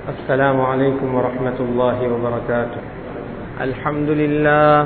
السلام عليكم ورحمة الله وبركاته الحمد لله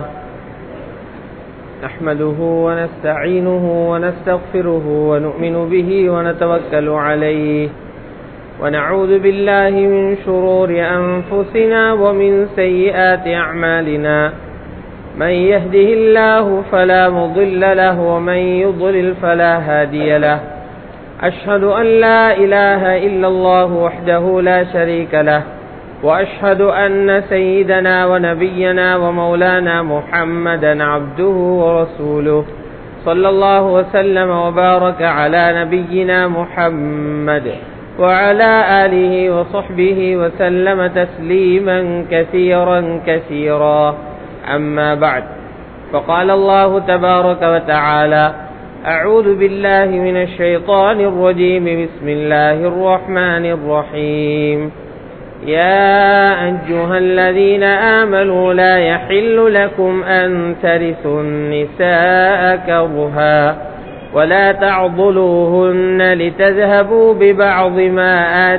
نحمده ونستعينه ونستغفره ونؤمن به ونتوكل عليه ونعوذ بالله من شرور أنفسنا ومن سيئات أعمالنا من يهده الله فلا مضل له ومن يضلل فلا هادي له أشهد أن لا إله إلا الله وحده لا شريك له وأشهد أن سيدنا ونبينا ومولانا محمدا عبده ورسوله صلى الله وسلم وبارك على نبينا محمد وعلى آله وصحبه وسلم تسليما كثيرا كثيرا أما بعد فقال الله تبارك وتعالى أعوذ بالله من الشيطان الرجيم بسم الله الرحمن الرحيم يا أيها الذين آمنوا لا يحل لكم أن ترثوا النساء كرها ولا تعضلوهن لتذهبوا ببعض ما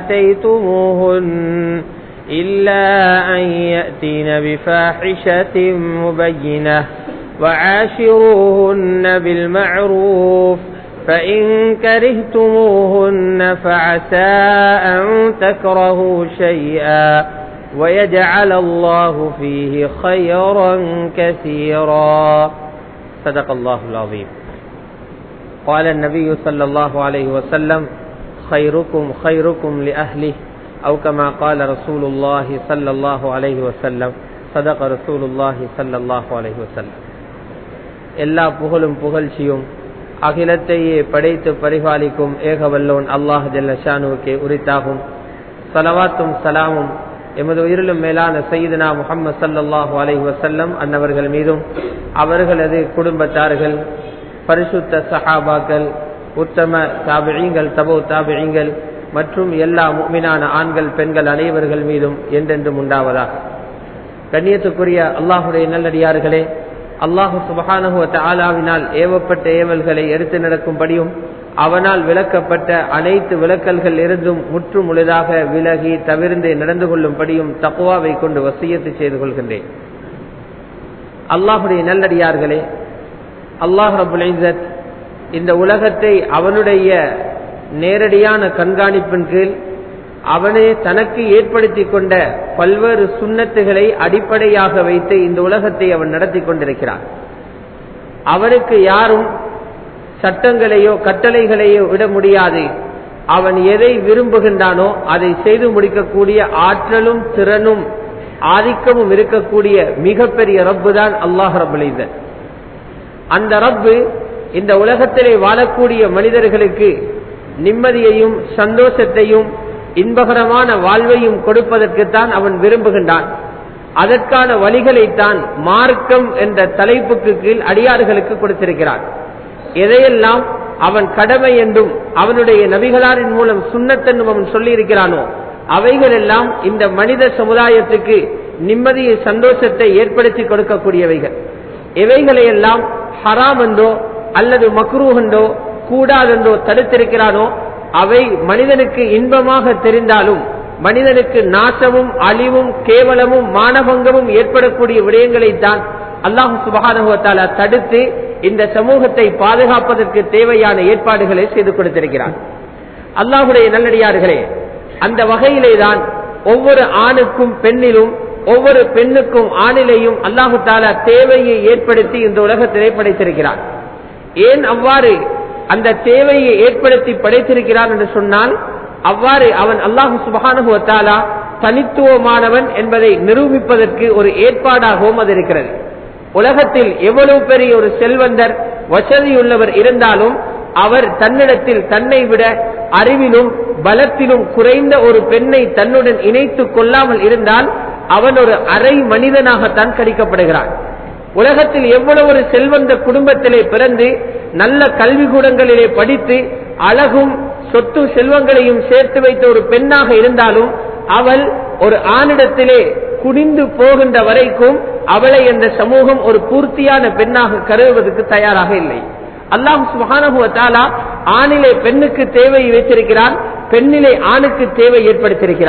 آتيتموهن إلا أن يأتين بفاحشة مبينة وعاشروهن بالمعروف فإن كرهتموهن فعسى أن تكرهوا شيئا ويجعل الله فيه خيرا كثيرا صدق الله العظيم قال النبي صلى الله عليه وسلم خيركم خيركم لأهله أو كما قال رسول الله صلى الله عليه وسلم صدق رسول الله صلى الله عليه وسلم எல்லா புகழும் புகழ்ச்சியும் அகிலத்தையே படைத்து பரிபாலிக்கும் ஏகவல்லோன் அல்லாஹ் ஜல்ல ஷானுவுக்கே உரித்தாகும் சலவாத்தும் சலாமும் எமது உயிரிலும் மேலான சையதுனா முகமது சல்லாஹூ அலஹி வசல்லம் அன்னவர்கள் மீதும் அவர்களது குடும்பத்தார்கள் பரிசுத்த சஹாபாக்கள் உத்தம தாபிழிங்கள் தபோ தாபிழிங்கள் மற்றும் எல்லா முக்மினான ஆண்கள் பெண்கள் அனைவர்கள் மீதும் என்றென்றும் உண்டாவதாக கண்ணியத்துக்குரிய அல்லாஹுடைய நல்லடியார்களே அல்லாஹு சுபஹானஹுவ ஆலாவினால் ஏவப்பட்ட ஏவல்களை எடுத்து நடக்கும்படியும் அவனால் விளக்கப்பட்ட அனைத்து விளக்கல்கள் இருந்தும் முற்று முழுதாக விலகி தவிர்ந்து நடந்து கொள்ளும்படியும் தக்குவாவை கொண்டு வசியத்து செய்து கொள்கின்றேன் அல்லாஹுடைய நல்லடியார்களே அல்லாஹ் ரபுல் இந்த உலகத்தை அவனுடைய நேரடியான கண்காணிப்பின் கீழ் அவனே தனக்கு ஏற்படுத்தி கொண்ட பல்வேறு சுண்ணத்துகளை அடிப்படையாக வைத்து இந்த உலகத்தை அவன் நடத்தி கொண்டிருக்கிறான் அவனுக்கு யாரும் சட்டங்களையோ கட்டளைகளையோ விட முடியாது அவன் எதை விரும்புகின்றானோ அதை செய்து முடிக்கக்கூடிய ஆற்றலும் திறனும் ஆதிக்கமும் இருக்கக்கூடிய மிகப்பெரிய ரப்பு தான் அல்லாஹ் ரபுலைதன் அந்த ரப்பு இந்த உலகத்திலே வாழக்கூடிய மனிதர்களுக்கு நிம்மதியையும் சந்தோஷத்தையும் இன்பகரமான வாழ்வையும் கொடுப்பதற்குத்தான் அவன் விரும்புகின்றான் அதற்கான வழிகளைத்தான் மார்க்கம் என்ற தலைப்புக்கு கீழ் அடியார்களுக்கு கொடுத்திருக்கிறான் எதையெல்லாம் அவன் கடமை என்றும் அவனுடைய நபிகளாரின் மூலம் சுண்ணத்தென்னும் அவன் சொல்லியிருக்கிறானோ அவைகள் எல்லாம் இந்த மனித சமுதாயத்துக்கு நிம்மதியை சந்தோஷத்தை ஏற்படுத்தி கொடுக்கக்கூடியவைகள் எவைகளையெல்லாம் ஹராம் என்றோ அல்லது மக்ரூஹென்றோ கூடாதென்றோ தடுத்திருக்கிறானோ அவை மனிதனுக்கு இன்பமாக தெரிந்தாலும் மனிதனுக்கு நாசமும் அழிவும் கேவலமும் மானபங்கமும் ஏற்படக்கூடிய விடயங்களைத்தான் அல்லாஹு சுபகானுவத்தால தடுத்து இந்த சமூகத்தை பாதுகாப்பதற்கு தேவையான ஏற்பாடுகளை செய்து கொடுத்திருக்கிறார் அல்லாஹுடைய நல்லடியார்களே அந்த வகையிலே தான் ஒவ்வொரு ஆணுக்கும் பெண்ணிலும் ஒவ்வொரு பெண்ணுக்கும் ஆணிலையும் அல்லாஹு தாலா தேவையை ஏற்படுத்தி இந்த உலகத்திலே படைத்திருக்கிறார் ஏன் அவ்வாறு அந்த தேவையை ஏற்படுத்தி படைத்திருக்கிறான் என்று சொன்னால் அவ்வாறு அவன் அல்லாஹு சுபகானுவத்தாலா தனித்துவமானவன் என்பதை நிரூபிப்பதற்கு ஒரு ஏற்பாடாகவும் அது இருக்கிறது உலகத்தில் எவ்வளவு பெரிய ஒரு செல்வந்தர் வசதியுள்ளவர் இருந்தாலும் அவர் தன்னிடத்தில் தன்னை விட அறிவிலும் பலத்திலும் குறைந்த ஒரு பெண்ணை தன்னுடன் இணைத்துக் கொள்ளாமல் இருந்தால் அவன் ஒரு அரை மனிதனாகத்தான் கணிக்கப்படுகிறான் உலகத்தில் எவ்வளவு ஒரு செல்வந்த குடும்பத்திலே பிறந்து நல்ல கல்விக்கூடங்களிலே படித்து அழகும் சொத்து செல்வங்களையும் சேர்த்து வைத்த ஒரு பெண்ணாக இருந்தாலும் அவள் ஒரு ஆணிடத்திலே குனிந்து போகின்ற வரைக்கும் அவளை அந்த சமூகம் ஒரு பூர்த்தியான பெண்ணாக கருதுவதற்கு தயாராக இல்லை அல்லாஹ் சுபஹானஹு வ தஆலா ஆணிலே பெண்ணுக்கு தேவை வைத்திருக்கிறான் பெண்ணிலே ஆணுக்கு தேவை ஏற்படுத்தியிருக்கிறான்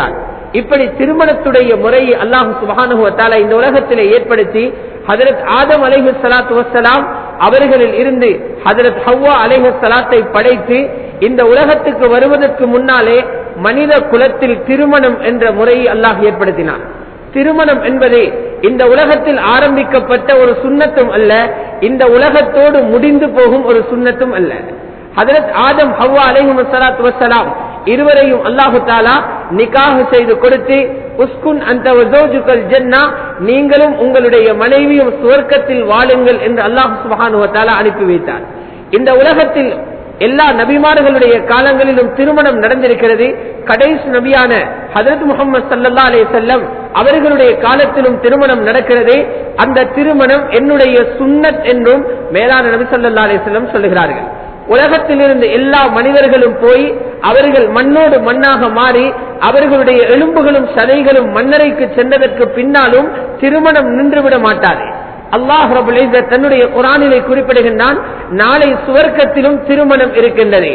இப்படி திருமணத்துடைய முறையை அல்லாஹு சுபானுவத்தால இந்த உலகத்திலே ஏற்படுத்தி ஹதரத் ஆதம் அலைஹு சலாத்து வசலாம் அவர்களில் இருந்து ஹதரத் ஹவ்வா அலைஹு சலாத்தை படைத்து இந்த உலகத்துக்கு வருவதற்கு முன்னாலே மனித குலத்தில் திருமணம் என்ற முறையை அல்லாஹ் ஏற்படுத்தினான் திருமணம் என்பது இந்த உலகத்தில் ஆரம்பிக்கப்பட்ட ஒரு சுண்ணத்தும் அல்ல இந்த உலகத்தோடு முடிந்து போகும் ஒரு சுண்ணத்தும் அல்ல ஹதரத் ஆதம் ஹவ்வா அலைஹும் சலாத்து வசலாம் இருவரையும் அல்லாஹு தாலா நிக்காக செய்து கொடுத்து உஸ்குன் அந்த ஜன்னா நீங்களும் உங்களுடைய மனைவியும் சுவர்க்கத்தில் வாழுங்கள் என்று அல்லாஹு சுபஹானுவத்தாலா அனுப்பி வைத்தார் இந்த உலகத்தில் எல்லா நபிமார்களுடைய காலங்களிலும் திருமணம் நடந்திருக்கிறது கடைசி நபியான ஹதரத் முகமது சல்லா அலே செல்லம் அவர்களுடைய காலத்திலும் திருமணம் நடக்கிறது அந்த திருமணம் என்னுடைய சுன்னத் என்றும் மேலான நபி சல்லா அலே செல்லம் சொல்லுகிறார்கள் உலகத்திலிருந்து எல்லா மனிதர்களும் போய் அவர்கள் மண்ணோடு மண்ணாக மாறி அவர்களுடைய எலும்புகளும் சதைகளும் மன்னரைக்கு சென்றதற்கு பின்னாலும் திருமணம் நின்றுவிட மாட்டாது அல்லாஹ் தன்னுடைய குரானிலே குறிப்பிடுகின்றான் நாளை சுவர்க்கத்திலும் திருமணம் இருக்கின்றது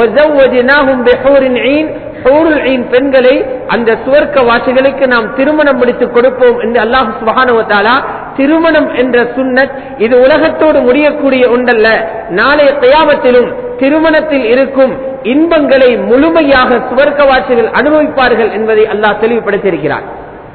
பெண்களை அந்த சுவர்க்க வாசிகளுக்கு நாம் திருமணம் முடித்துக் கொடுப்போம் என்று அல்லாஹ் சுபானுவத்தாலா திருமணம் என்ற சுன்னத் இது உலகத்தோடு முடியக்கூடிய ஒன்றல்ல நாளைய தயாமத்திலும் திருமணத்தில் இருக்கும் இன்பங்களை முழுமையாக சுவர்க்கவாசிகள் அனுபவிப்பார்கள் என்பதை அல்லாஹ் தெளிவுபடுத்தியிருக்கிறார்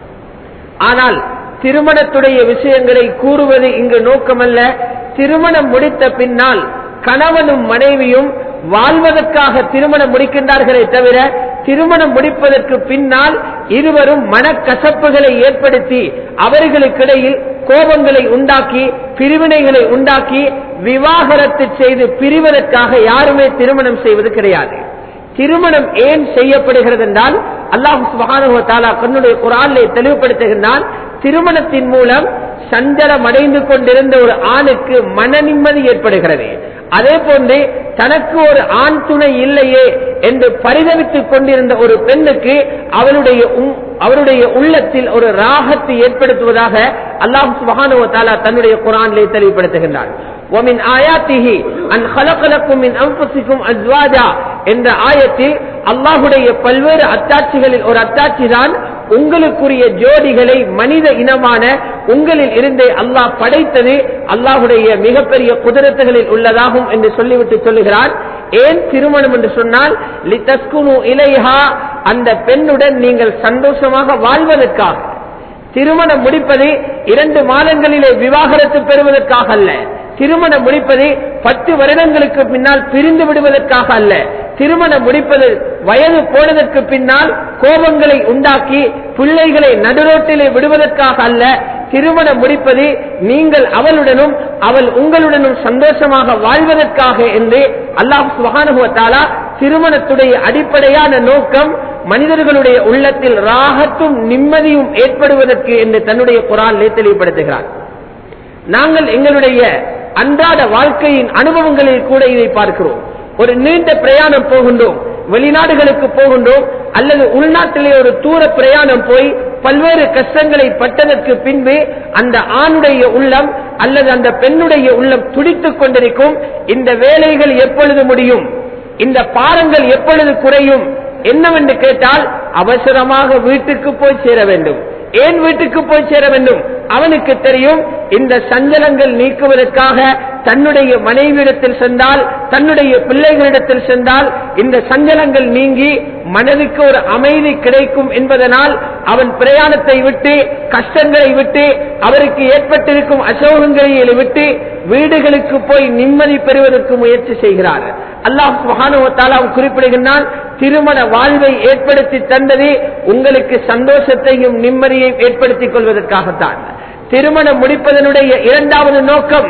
ஆனால் திருமணத்துடைய விஷயங்களை கூறுவது இங்கு நோக்கமல்ல திருமணம் முடித்த பின்னால் கணவனும் மனைவியும் வாழ்வதற்காக திருமணம் முடிக்கின்றார்களே தவிர திருமணம் முடிப்பதற்கு பின்னால் இருவரும் மனக்கசப்புகளை ஏற்படுத்தி அவர்களுக்கிடையில் கோபங்களை உண்டாக்கி பிரிவினைகளை உண்டாக்கி விவாகரத்து செய்து பிரிவதற்காக யாருமே திருமணம் செய்வது கிடையாது திருமணம் ஏன் செய்யப்படுகிறது என்றால் அல்லாஹு சுபானுவத்தாலா கண்ணுடைய குரானை தெளிவுபடுத்துகின்றான் திருமணத்தின் மூலம் சஞ்சலம் அடைந்து கொண்டிருந்த ஒரு ஆணுக்கு மன நிம்மதி ஏற்படுகிறது அதே போன்று தனக்கு ஒரு ஆண் துணை இல்லையே என்று பரிதவித்துக் கொண்டிருந்த ஒரு பெண்ணுக்கு அவளுடைய அவருடைய உள்ளத்தில் ஒரு ராகத்தை ஏற்படுத்துவதாக அல்லாஹ் சுபஹானுவத்தாலா தன்னுடைய குரானிலே தெளிவுபடுத்துகின்றார் ومن آياته أن خلق لكم من أنفسكم أزواجا என்ற ஆயத்தில் அல்லாஹுடைய பல்வேறு அத்தாட்சிகளில் ஒரு அத்தாட்சி தான் உங்களுக்குரிய ஜோடிகளை மனித இனமான உங்களில் இருந்தே அல்லாஹ் படைத்தது அல்லாஹுடைய மிகப்பெரிய குதிரத்துகளில் உள்ளதாகும் என்று சொல்லிவிட்டு சொல்லுகிறார் ஏன் திருமணம் என்று சொன்னால் லித்தஸ்குனு இலைஹா அந்த பெண்ணுடன் நீங்கள் சந்தோஷமாக வாழ்வதற்காக திருமணம் முடிப்பது இரண்டு மாதங்களிலே விவாகரத்து பெறுவதற்காக அல்ல திருமணம் முடிப்பது பத்து வருடங்களுக்கு பின்னால் பிரிந்து விடுவதற்காக அல்ல திருமணம் முடிப்பது வயது போனதற்கு பின்னால் கோபங்களை உண்டாக்கி பிள்ளைகளை நடுரோட்டிலே விடுவதற்காக அல்ல திருமணம் முடிப்பது நீங்கள் அவளுடனும் அவள் உங்களுடனும் சந்தோஷமாக வாழ்வதற்காக என்று அல்லாஹ் சுகானுபவத்தாலா திருமணத்துடைய அடிப்படையான நோக்கம் மனிதர்களுடைய உள்ளத்தில் ராகத்தும் நிம்மதியும் ஏற்படுவதற்கு என்று தன்னுடைய குரானிலே தெளிவுபடுத்துகிறார் நாங்கள் எங்களுடைய அன்றாட வாழ்க்கையின் அனுபவங்களில் கூட இதை பார்க்கிறோம் ஒரு நீண்ட பிரயாணம் போகின்றோம் வெளிநாடுகளுக்கு போகின்றோம் அல்லது உள்நாட்டிலே ஒரு தூர பிரயாணம் போய் பல்வேறு கஷ்டங்களை பட்டதற்கு பின்பு அந்த ஆணுடைய உள்ளம் அல்லது அந்த பெண்ணுடைய உள்ளம் துடித்துக் கொண்டிருக்கும் இந்த வேலைகள் எப்பொழுது முடியும் இந்த பாரங்கள் எப்பொழுது குறையும் என்னவென்று கேட்டால் அவசரமாக வீட்டுக்கு போய் சேர வேண்டும் ஏன் வீட்டுக்கு போய் சேர வேண்டும் அவனுக்கு தெரியும் இந்த சஞ்சலங்கள் நீக்குவதற்காக தன்னுடைய மனைவியிடத்தில் சென்றால் தன்னுடைய பிள்ளைகளிடத்தில் சென்றால் இந்த சஞ்சலங்கள் நீங்கி மனதுக்கு ஒரு அமைதி கிடைக்கும் என்பதனால் அவன் பிரயாணத்தை விட்டு கஷ்டங்களை விட்டு அவருக்கு ஏற்பட்டிருக்கும் அசோகங்களை விட்டு வீடுகளுக்கு போய் நிம்மதி பெறுவதற்கு முயற்சி செய்கிறார் அல்லாஹ் மகானுவத்தாலாம் குறிப்பிடுகின்றான் திருமண வாழ்வை ஏற்படுத்தி தந்தது உங்களுக்கு சந்தோஷத்தையும் நிம்மதியையும் ஏற்படுத்திக் கொள்வதற்காகத்தான் திருமணம் முடிப்பதனுடைய இரண்டாவது நோக்கம்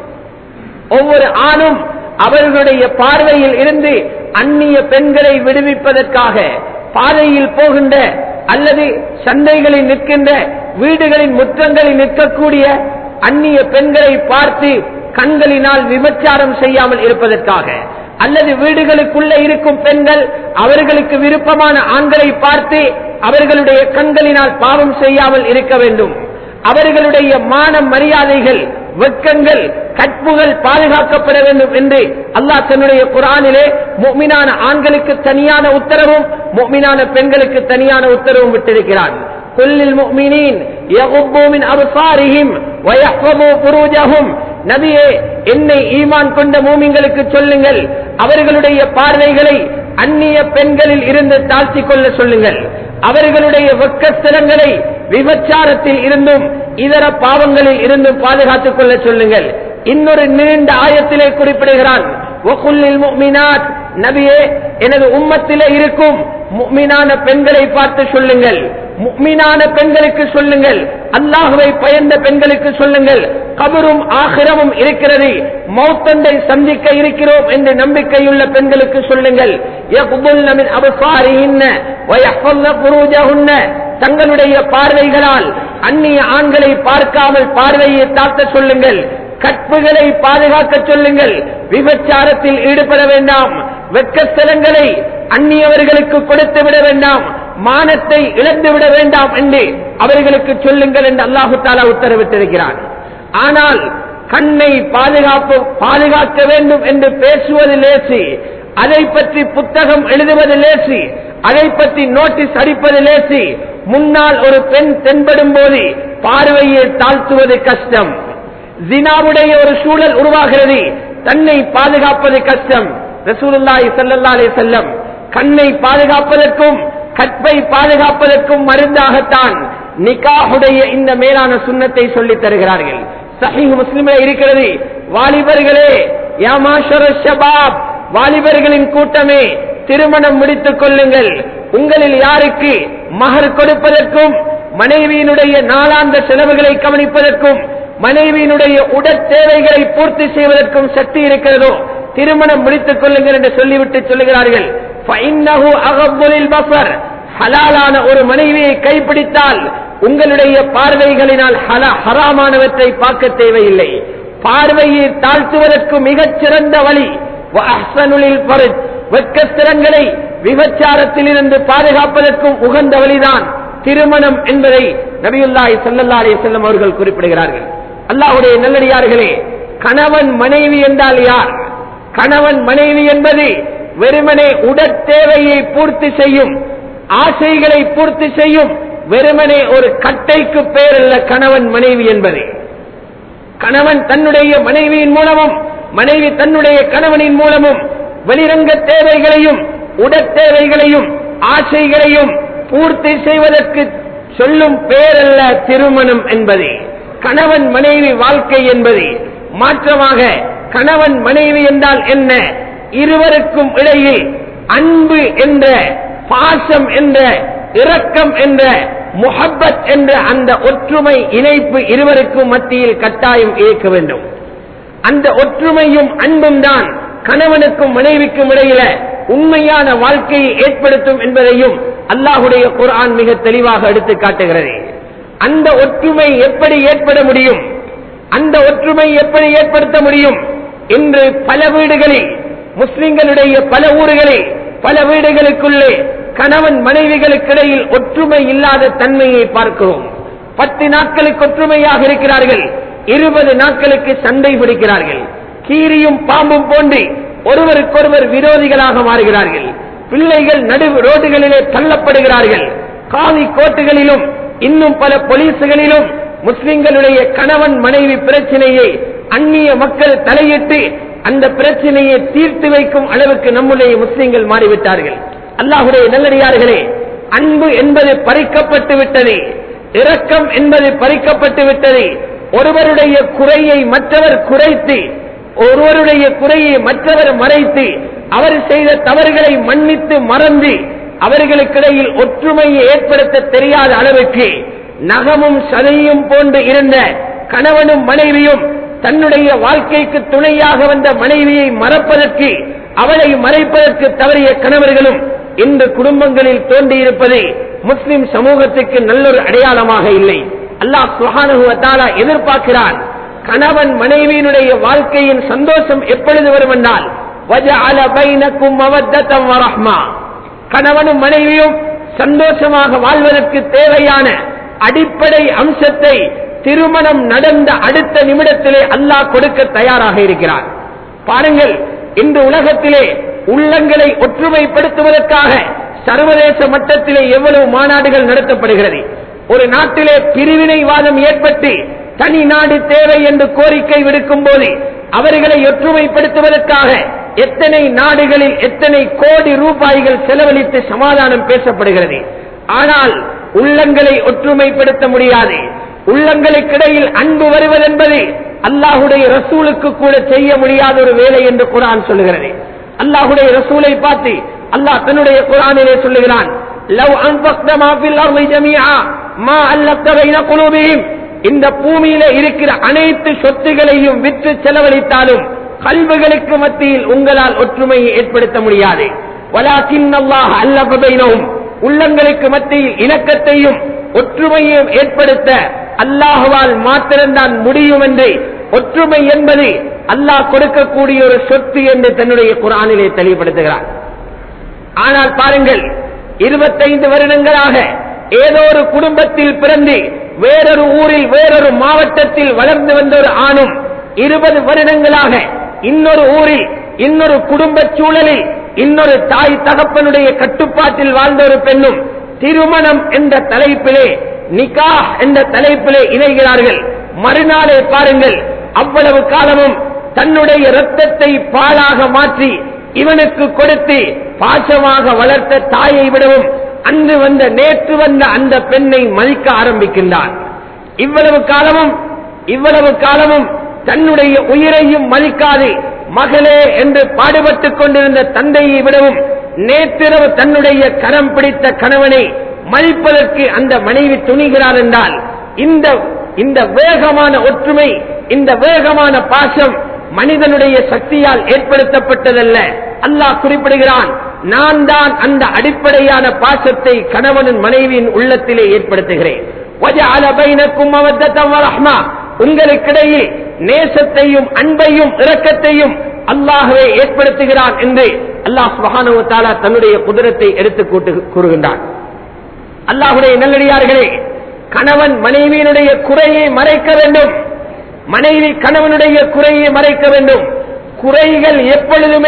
ஒவ்வொரு ஆணும் அவர்களுடைய பார்வையில் இருந்து அந்நிய பெண்களை விடுவிப்பதற்காக பாதையில் போகின்ற அல்லது சந்தைகளில் நிற்கின்ற வீடுகளின் முற்றங்களில் நிற்கக்கூடிய அந்நிய பெண்களை பார்த்து கண்களினால் விபச்சாரம் செய்யாமல் இருப்பதற்காக அல்லது வீடுகளுக்குள்ளே இருக்கும் பெண்கள் அவர்களுக்கு விருப்பமான ஆண்களை பார்த்து அவர்களுடைய கண்களினால் பாவம் செய்யாமல் இருக்க வேண்டும் அவர்களுடைய மான மரியாதைகள் வெட்கங்கள் கற்புகள் பாதுகாக்கப்பட வேண்டும் என்று அல்லாஹ் தன்னுடைய குரானிலே முக்மினான ஆண்களுக்கு தனியான உத்தரவும் முக்மினான பெண்களுக்கு தனியான உத்தரவும் விட்டிருக்கிறான் قل للمؤمنين يغضوا من أبصارهم ويحفظوا فروجهم நபியே என்னை ஈமான் கொண்ட மூமிங்களுக்கு சொல்லுங்கள் அவர்களுடைய பார்வைகளை அந்நிய பெண்களில் இருந்து தாழ்த்தி கொள்ள சொல்லுங்கள் அவர்களுடைய வெக்கஸ்தலங்களை விபச்சாரத்தில் இருந்தும் இதர பாவங்களில் இருந்தும் பாதுகாத்துக் கொள்ள சொல்லுங்கள் இன்னொரு நீண்ட ஆயத்திலே குறிப்பிடுகிறான் "வகுல்லில் முஃமினாத்", நபியே எனது உம்மத்திலே இருக்கும் முக்மினான பெண்களை பார்த்து சொல்லுங்கள் முக்மினான பெண்களுக்கு சொல்லுங்கள் அல்லாஹுவை பயந்த பெண்களுக்கு சொல்லுங்கள் கபரும் ஆகிரமும் இருக்கிறது மௌத்தண்டை சந்திக்க இருக்கிறோம் என்று நம்பிக்கையுள்ள பெண்களுக்கு சொல்லுங்கள் யக்புல்ன மின் அபசாரிஹின்ன வயஹ்ஃபல்ன ஃபுரூஜஹுன்ன. தங்களுடைய பார்வைகளால் அந்நிய ஆண்களை பார்க்காமல் பார்வையை தாழ்த்த சொல்லுங்கள் கற்புகளை பாதுகாக்க சொல்லுங்கள் விபச்சாரத்தில் ஈடுபட வேண்டாம் வெக்கஸ்தலங்களை அந்நியவர்களுக்கு கொடுத்து விட வேண்டாம் மானத்தை இழந்து விட வேண்டாம் என்று அவர்களுக்கு சொல்லுங்கள் என்று அல்லாஹு தாலா உத்தரவிட்டிருக்கிறான் ஆனால் கண்ணை பாதுகாப்பு பாதுகாக்க வேண்டும் என்று பேசுவது லேசி அதை பற்றி புத்தகம் எழுதுவது லேசி அதை பற்றி நோட்டீஸ் அடிப்பது லேசி முன்னால் ஒரு பெண் தென்படும் போது பார்வையை தாழ்த்துவது கஷ்டம் ஜினாவுடைய ஒரு சூழல் உருவாகிறது தன்னை பாதுகாப்பது கஷ்டம் ரசூலுல்லாஹி ஸல்லல்லாஹு அலைஹி வஸல்லம் கண்ணை பாதுகாப்பதற்கும் கற்பை பாதுகாப்பதற்கும் மருந்தாகத்தான் நிகாஹுடைய இந்த மேலான சுண்ணத்தை சொல்லித் தருகிறார்கள் சஹீஹ் முஸ்லிமில் இருக்கிறது வாலிபர்களே யாமாஷர ஷபாப் வாலிபர்களின் கூட்டமே திருமணம் முடித்துக் கொள்ளுங்கள் உங்களில் யாருக்கு மகர் கொடுப்பதற்கும் மனைவியினுடைய நாளாந்த செலவுகளை கவனிப்பதற்கும் மனைவியினுடைய உடற் தேவைகளை பூர்த்தி செய்வதற்கும் சக்தி இருக்கிறதோ திருமணம் முடித்துக் கொள்ளுங்கள் என்று சொல்லிவிட்டு சொல்லுகிறார்கள் فَإِنَّهُ أَغَضُّ لِلْبَصَرِ ஹலாலான ஒரு மனைவியை கைப்பிடித்தால் உங்களுடைய பார்வைகளினால் ஹல- ஹராமானவற்றை பார்க்க தேவையில்லை பார்வையை தாழ்த்துவதற்கு மிகச் சிறந்த வழி وَأَحْسَنُ لِلْفَرْجِ வெட்கஸ்திரங்களை விபச்சாரத்தில் இருந்து பாதுகாப்பதற்கும் உகந்த வழிதான் திருமணம் என்பதை நபியுல்லாஹி ஸல்லல்லாஹு அலைஹி வஸல்லம் அவர்கள் குறிப்பிடுகிறார்கள் அல்லாஹ்வுடைய நல்லடியார்களே கணவன் மனைவி என்றால் யார் கணவன் மனைவி என்பது வெறுமனே உடற் தேவையை பூர்த்தி செய்யும் ஆசைகளை பூர்த்தி செய்யும் வெறுமனே ஒரு கட்டைக்கு பேர் அல்ல கணவன் மனைவி என்பது கணவன் தன்னுடைய மனைவியின் மூலமும் மனைவி தன்னுடைய கணவனின் மூலமும் வெளிரங்க தேவைகளையும் உடற் தேவைகளையும் ஆசைகளையும் பூர்த்தி செய்வதற்கு சொல்லும் பேரல்ல திருமணம் என்பது கணவன் மனைவி வாழ்க்கை என்பது மாற்றமாக கணவன் மனைவி என்றால் என்ன இருவருக்கும் இடையில் அன்பு என்ற பாசம் என்ற இரக்கம் என்ற முஹப்பத் என்ற அந்த ஒற்றுமை இணைப்பு இருவருக்கும் மத்தியில் கட்டாயம் இயக்க வேண்டும் அந்த ஒற்றுமையும் அன்பும் தான் கணவனுக்கும் மனைவிக்கும் இடையில உண்மையான வாழ்க்கையை ஏற்படுத்தும் என்பதையும் அல்லாஹுடைய குர்ஆன் மிக தெளிவாக எடுத்து காட்டுகிறது அந்த ஒற்றுமை எப்படி ஏற்பட முடியும் அந்த ஒற்றுமை எப்படி ஏற்படுத்த முடியும் இன்று பல வீடுகளில் முஸ்லிம்களுடைய பல ஊர்களில் பல வீடுகளுக்குள்ளே கணவன் மனைவிகளுக்கிடையில் ஒற்றுமை இல்லாத தன்மையை பார்க்கிறோம் பத்து நாட்களுக்கு ஒற்றுமையாக இருக்கிறார்கள் இருபது நாட்களுக்கு சண்டை பிடிக்கிறார்கள் கீரியும் பாம்பும் போன்று ஒருவருக்கொருவர் விரோதிகளாக மாறுகிறார்கள் பிள்ளைகள் நடு ரோடுகளிலே தள்ளப்படுகிறார்கள் காவி கோட்டுகளிலும் இன்னும் பல போலீசுகளிலும் முஸ்லிம்களுடைய கணவன் மனைவி பிரச்சனையை அந்நிய மக்கள் தலையிட்டு அந்த பிரச்சனையை தீர்த்து வைக்கும் அளவுக்கு நம்முடைய முஸ்லிம்கள் மாறிவிட்டார்கள் அல்லாஹுடைய நல்லடியார்களே அன்பு என்பது பறிக்கப்பட்டு விட்டது இரக்கம் என்பது பறிக்கப்பட்டு விட்டது ஒருவருடைய குறையை மற்றவர் குறைத்து ஒருவருடைய குறையை மற்றவர் மறைத்து அவர் செய்த தவறுகளை மன்னித்து மறந்து அவர்களுக்கிடையில் ஒற்றுமையை ஏற்படுத்த தெரியாத அளவுக்கு நகமும் சதையும் போன்று இருந்த கணவனும் மனைவியும் தன்னுடைய வாழ்க்கைக்கு துணையாக வந்த மனைவியை மறப்பதற்கு அவளை மறைப்பதற்கு தவறிய கணவர்களும் இன்று குடும்பங்களில் தோன்றியிருப்பது முஸ்லிம் சமூகத்துக்கு நல்லொரு அடையாளமாக இல்லை அல்லாஹ் சுஹானுவத்தாலா எதிர்பார்க்கிறான் கணவன் மனைவியினுடைய வாழ்க்கையின் சந்தோஷம் எப்பொழுது வரும் என்றால் وَجَعَلَ بَيْنَكُمْ مَوَدَّةً وَرَحْمَةً கணவனும் மனைவியும் சந்தோஷமாக வாழ்வதற்கு தேவையான அடிப்படை அம்சத்தை திருமணம் நடந்த அடுத்த நிமிடத்திலே அல்லாஹ் கொடுக்க தயாராக இருக்கிறார் பாருங்கள் இன்று உலகத்திலே உள்ளங்களை ஒற்றுமைப்படுத்துவதற்காக சர்வதேச மட்டத்திலே எவ்வளவு மாநாடுகள் நடத்தப்படுகிறது ஒரு நாட்டிலே பிரிவினைவாதம் ஏற்பட்டு தனி நாடு தேவை என்று கோரிக்கை விடுக்கும் போது அவர்களை ஒற்றுமைப்படுத்துவதற்காக எத்தனை நாடுகளில் எத்தனை கோடி ரூபாய்கள் செலவழித்து சமாதானம் பேசப்படுகிறது ஆனால் உள்ளங்களை ஒற்றுமைப்படுத்த முடியாது உள்ளங்களுக்கிடையில் அன்பு வருவதென்பது அல்லாஹுடைய ரசூலுக்கு கூட செய்ய முடியாத ஒரு வேலை என்று குரான் சொல்லுகிறது அல்லாஹுடைய ரசூலை பார்த்து அல்லாஹ் தன்னுடைய குரானிலே சொல்லுகிறான் லவ் அன்பக்த மாஃபில் அர்தி ஜமீஆ மா அல்லப்த பைன குலூபிஹிம் இந்த பூமியில இருக்கிற அனைத்து சொத்துகளையும் விற்று செலவழித்தாலும் கல்விகளுக்கு மத்தியில் உங்களால் ஒற்றுமையை ஏற்படுத்த முடியாது வலாக்கின் அல்லாஹ் அல்லப பைனஹும் உள்ளங்களுக்கு மத்தியில் இணக்கத்தையும் ஒற்றுமையையும் ஏற்படுத்த அல்லாஹுவால் மாத்திரம்தான் முடியும் என்று ஒற்றுமை என்பது அல்லாஹ் கொடுக்கக்கூடிய ஒரு சொத்து என்று தன்னுடைய குரானிலே தெளிவுபடுத்துகிறார் ஆனால் பாருங்கள் இருபத்தைந்து வருடங்களாக ஏதோ ஒரு குடும்பத்தில் பிறந்து வேறொரு ஊரில் வேறொரு மாவட்டத்தில் வளர்ந்து வந்த ஒரு ஆணும் இருபது வருடங்களாக இன்னொரு ஊரில் இன்னொரு குடும்ப சூழலில் இன்னொரு தாய் தகப்பனுடைய கட்டுப்பாட்டில் வாழ்ந்த ஒரு பெண்ணும் திருமணம் என்ற தலைப்பிலே நிகா என்ற தலைப்பிலே இணைகிறார்கள் மறுநாளே பாருங்கள் அவ்வளவு காலமும் தன்னுடைய இரத்தத்தை பாலாக மாற்றி இவனுக்கு கொடுத்து பாசமாக வளர்த்த தாயை விடவும் அன்று வந்த நேற்று வந்த அந்த பெண்ணை மதிக்க ஆரம்பிக்கின்றான் இவ்வளவு காலமும் இவ்வளவு காலமும் தன்னுடைய உயிரையும் மதிக்காது மகளே என்று பாடுபட்டுக் கொண்டிருந்த தந்தையை விடவும் நேற்றிரவு தன்னுடைய கரம் பிடித்த கணவனை மதிப்பதற்கு அந்த மனைவி துணிகிறார் என்றால் இந்த இந்த வேகமான ஒற்றுமை இந்த வேகமான பாசம் மனிதனுடைய சக்தியால் ஏற்படுத்தப்பட்டதல்ல அல்லாஹ் குறிப்பிடுகிறான் நான் தான் அந்த அடிப்படையான பாசத்தை கணவனின் மனைவியின் உள்ளத்திலே ஏற்படுத்துகிறேன் وَجَعَلَ بَيْنَكُمْ مَوَدَّةً وَرَحْمَةً உங்களுக்கிடையே நேசத்தையும் அன்பையும் இரக்கத்தையும் அல்லாஹ்வே ஏற்படுத்துகிறான் என்று அல்லாஹ் சுப்ஹானஹு வ தஆலா தன்னுடைய குதிரத்தை எடுத்து கூட்டு கூறுகின்றான் அல்லாஹுடைய நல்லடியார்களே கணவன் மனைவியினுடைய குறையை மறைக்க வேண்டும் மனைவி கணவனுடைய குறையை மறைக்க வேண்டும் குறைகள் எப்பொழுதுமே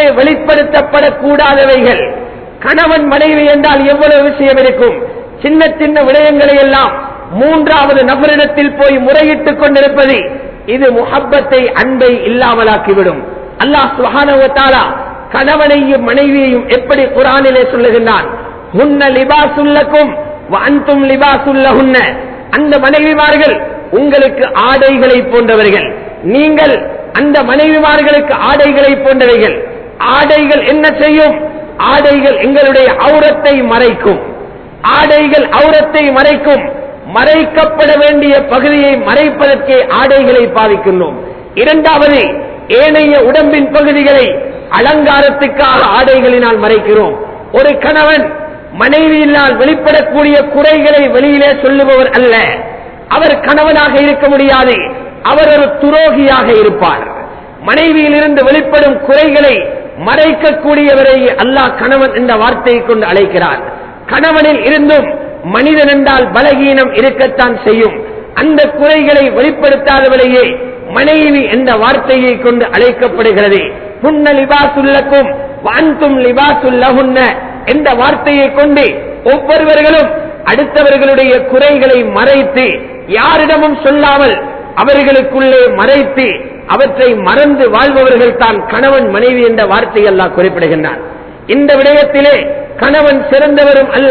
வெளிப்படுத்தப்படக்கூடாதவைகள் கணவன் மனைவி என்றால் எவ்வளவு விஷயம் இருக்கும் சின்ன சின்ன விடயங்களை எல்லாம் மூன்றாவது நபரிடத்தில் போய் முறையிட்டுக் கொண்டிருப்பது இது முஹப்பத்தை அன்பை இல்லாமலாக்கிவிடும் அல்லாஹ் சுஹானவத்தாலா கணவனையும் மனைவியையும் எப்படி குரானிலே சொல்லுகின்றான் ஹுன்ன லிபாசுல்லக்கும் அன்தும் லிபாசுல்லஹுன்ன அந்த மனைவிமார்கள் உங்களுக்கு ஆடைகளை போன்றவர்கள் நீங்கள் அந்த மனைவிமார்களுக்கு ஆடைகளை போன்றவைகள் ஆடைகள் என்ன செய்யும் ஆடைகள் எங்களுடைய அவுரத்தை மறைக்கும் ஆடைகள் அவுரத்தை மறைக்கும் மறைக்கப்பட வேண்டிய பகுதியை மறைப்பதற்கே ஆடைகளை பாவிக்கின்றோம் இரண்டாவது ஏனைய உடம்பின் பகுதிகளை அலங்காரத்துக்காக ஆடைகளினால் மறைக்கிறோம் ஒரு கணவன் மனைவியினால் வெளிப்படக்கூடிய குறைகளை வெளியிலே சொல்லுபவர் அல்ல அவர் கணவனாக இருக்க முடியாது அவர் ஒரு துரோகியாக இருப்பார் மனைவியிலிருந்து வெளிப்படும் குறைகளை மறைக்கக்கூடியவரை அல்லாஹ் கணவன் என்ற வார்த்தையை கொண்டு அழைக்கிறார் கணவனில் இருந்தும் மனிதன் என்றால் பலகீனம் இருக்கத்தான் செய்யும் அந்த குறைகளை வெளிப்படுத்தாதவரையே மனைவி என்ற வார்த்தையை கொண்டு அழைக்கப்படுகிறது புன்ன லிபாசுல்லக்கும் வான்தும் லிபாசுல்லகுன்ன என்ற வார்த்தையை கொண்டு ஒவ்வொருவர்களும் அடுத்தவர்களுடைய குறைகளை மறைத்து யாரிடமும் சொல்லாமல் அவர்களுக்குள்ளே மறைத்து அவற்றை மறந்து வாழ்பவர்கள் தான் கணவன் மனைவி என்ற வார்த்தை எல்லாம் குறிப்பிடுகின்றான் இந்த விடயத்திலே கணவன் சிறந்தவரும் அல்ல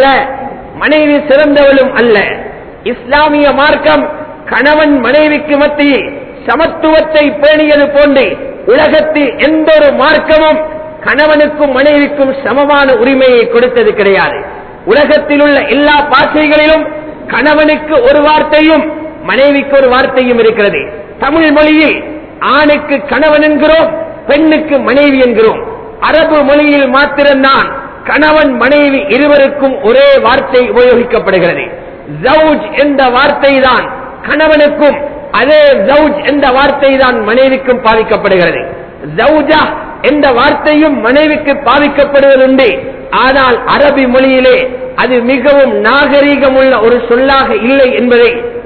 மனைவி சிறந்தவளும் அல்ல இஸ்லாமிய மார்க்கம் கணவன் மனைவிக்கு மத்தியில் சமத்துவத்தை பேணியது போன்று உலகத்தில் எந்த ஒரு மார்க்கமும் கணவனுக்கும் மனைவிக்கும் சமமான உரிமையை கொடுத்தது கிடையாது உலகத்தில் உள்ள எல்லா பாஷைகளிலும் கணவனுக்கு ஒரு வார்த்தையும் மனைவிக்கு ஒரு வார்த்தையும் இருக்கிறது தமிழ் மொழியில் ஆணுக்கு கணவன் என்கிறோம் பெண்ணுக்கு மனைவி என்கிறோம் அரபு மொழியில் மாத்திரம்தான் கணவன் மனைவி இருவருக்கும் ஒரே வார்த்தை உபயோகிக்கப்படுகிறது ஜவுஜ் என்ற வார்த்தை தான் கணவனுக்கும் அதே ஜவுஜ் என்ற வார்த்தை தான் மனைவிக்கும் பாதிக்கப்படுகிறது ஜவுஜா என்ற வார்த்தையும் மனைவிக்கு பாதிக்கப்படுவதுண்டு ஆனால் அரபி மொழியிலே அது மிகவும் நாகரீகமுள்ள ஒரு சொல்லாக இல்லை என்பதை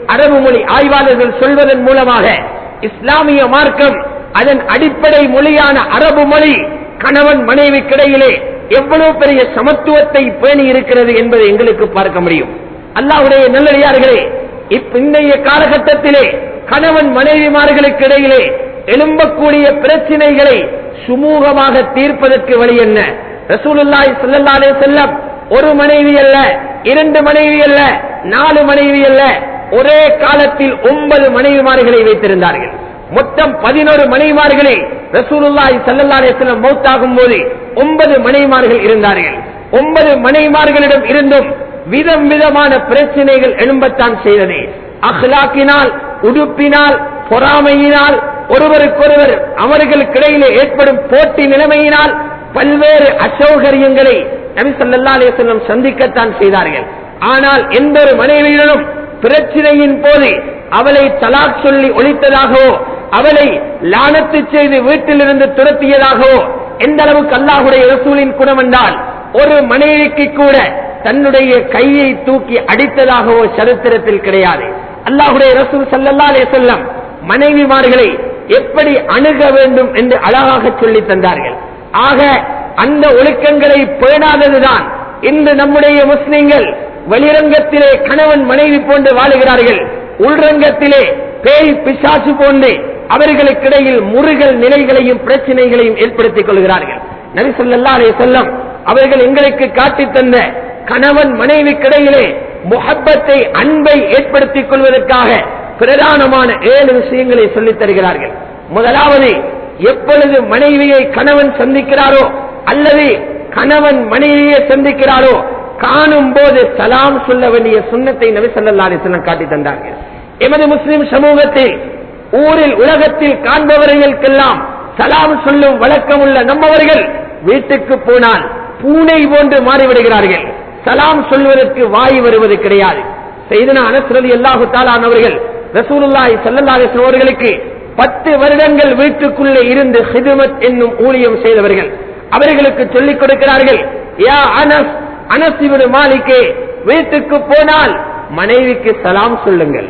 அரபு மொழி ஆய்வாளர்கள் சொல்வதன் மூலமாக இஸ்லாமிய மார்க்கம் அதன் அடிப்படை மொழியான அரபு மொழி கணவன் மனைவிக்கிடையிலே எவ்வளவு பெரிய சமத்துவத்தை பேணி இருக்கிறது என்பதை எங்களுக்கு பார்க்க முடியும் அல்லாஹ்வுடைய நல்லடியார்களே இப்ப இன்றைய காலகட்டத்திலே கணவன் மனைவிமார்களுக்கு இடையிலே எழும்பக்கூடிய பிரச்சனைகளை சுமூகமாக தீர்ப்பதற்கு வழி என்ன ரசூலுல்லாஹி ஸல்லல்லாஹு அலைஹி வஸல்லம் ஒரு மனைவி அல்ல இரண்டு மனைவி அல்ல நாலு மனைவி அல்ல ஒரே காலத்தில் ஒன்பது மனைவிமார்களை வைத்திருந்தார்கள் மொத்தம் பதினோரு மனைவிமார்களை ரசூலுல்லாஹி ஸல்லல்லாஹு அலைஹி வஸல்லம் மௌத்தாகும் போது ஒன்பது மனைவிமார்கள் இருந்தார்கள் ஒன்பது மனைவிமார்களிடம் இருந்தும் விதம் விதமான பிரச்சனைகள் எழும்பத்தான் செய்தது அஹ்லாக்கினால் உடுப்பினால் பொறாமையினால் ஒருவருக்கொருவர் அவர்களுக்கிடையிலே ஏற்படும் போட்டி நிலைமையினால் பல்வேறு அசௌகரியங்களை நபி ஸல்லல்லாஹு அலைஹி வஸல்லம் சந்திக்கத்தான் செய்தார்கள் ஆனால் எந்த ஒரு மனைவியிடனும் பிரச்சனையின் போது அவளை தலாக் சொல்லி ஒழித்ததாகவோ அவளை லானத்து செய்து வீட்டிலிருந்து துரத்தியதாகவோ எந்த அளவுக்கு அல்லாஹுடைய ரசூலின் குணம் என்றால் ஒரு மனைவிக்கு கூட தன்னுடைய கையை தூக்கி அடித்ததாகவோ சரித்திரத்தில் கிடையாது அல்லாஹுடைய ரசூல் ஸல்லல்லாஹு அலைஹி வஸல்லம் மனைவிமார்களை எப்படி அணுக வேண்டும் என்று அழகாக சொல்லி தந்தார்கள் ஆக அந்த ஒழுக்கங்களை பேணாததுதான் இன்று நம்முடைய முஸ்லிம்கள் வெளிரங்கத்திலே கணவன் மனைவி போன்று வாழுகிறார்கள் உள்ரங்கத்திலே பேய் பிசாசு போன்று அவர்களுக்கிடையில் முருகல் நிலைகளையும் பிரச்சனைகளையும் ஏற்படுத்திக் கொள்கிறார்கள் நபி ஸல்லல்லாஹு அலைஹி வஸல்லம் அவர்கள் எங்களுக்கு காட்டித் தந்த கணவன் மனைவிக்கிடையிலே முஹப்பத்தை அன்பை ஏற்படுத்திக் கொள்வதற்காக பிரதானமான ஏழு விஷயங்களை சொல்லித் தருகிறார்கள் முதலாவது எப்பொழுது மனைவியை கணவன் சந்திக்கிறாரோ அல்லது கணவன் மனைவியை சந்திக்கிறாரோ காணும் போது சலாம் சொல்ல வேண்டிய சுண்ணத்தை நபி ஸல்லல்லாஹு அலைஹி வஸல்லம் காட்டி தந்தார்கள் எமது முஸ்லிம் சமூகத்தில் ஊரில் உலகத்தில் காண்பவர்களுக்கெல்லாம் சலாம் சொல்லும் வழக்கம் உள்ள நம்மவர்கள் வீட்டுக்கு போனால் பூனை போன்று மாறிவிடுகிறார்கள் சலாம் சொல்வதற்கு வாய் வருவது கிடையாது செய்தனா அனஸ்ரதி அல்லாஹு தாலான் அவர்கள் ரசூலுல்லாஹி ஸல்லல்லாஹு அலைஹி வஸல்லம் அவர்களுக்கு பத்து வருடங்கள் வீட்டுக்குள்ளே இருந்து ஹிதுமத் என்னும் ஊழியம் செய்தவர்கள் அவர்களுக்கு சொல்லிக் கொடுக்கிறார்கள் யா அனஸ் அனஸ் இப்னு மாலிக்கே வீட்டுக்கு போனால் மனைவிக்கு சலாம் சொல்லுங்கள்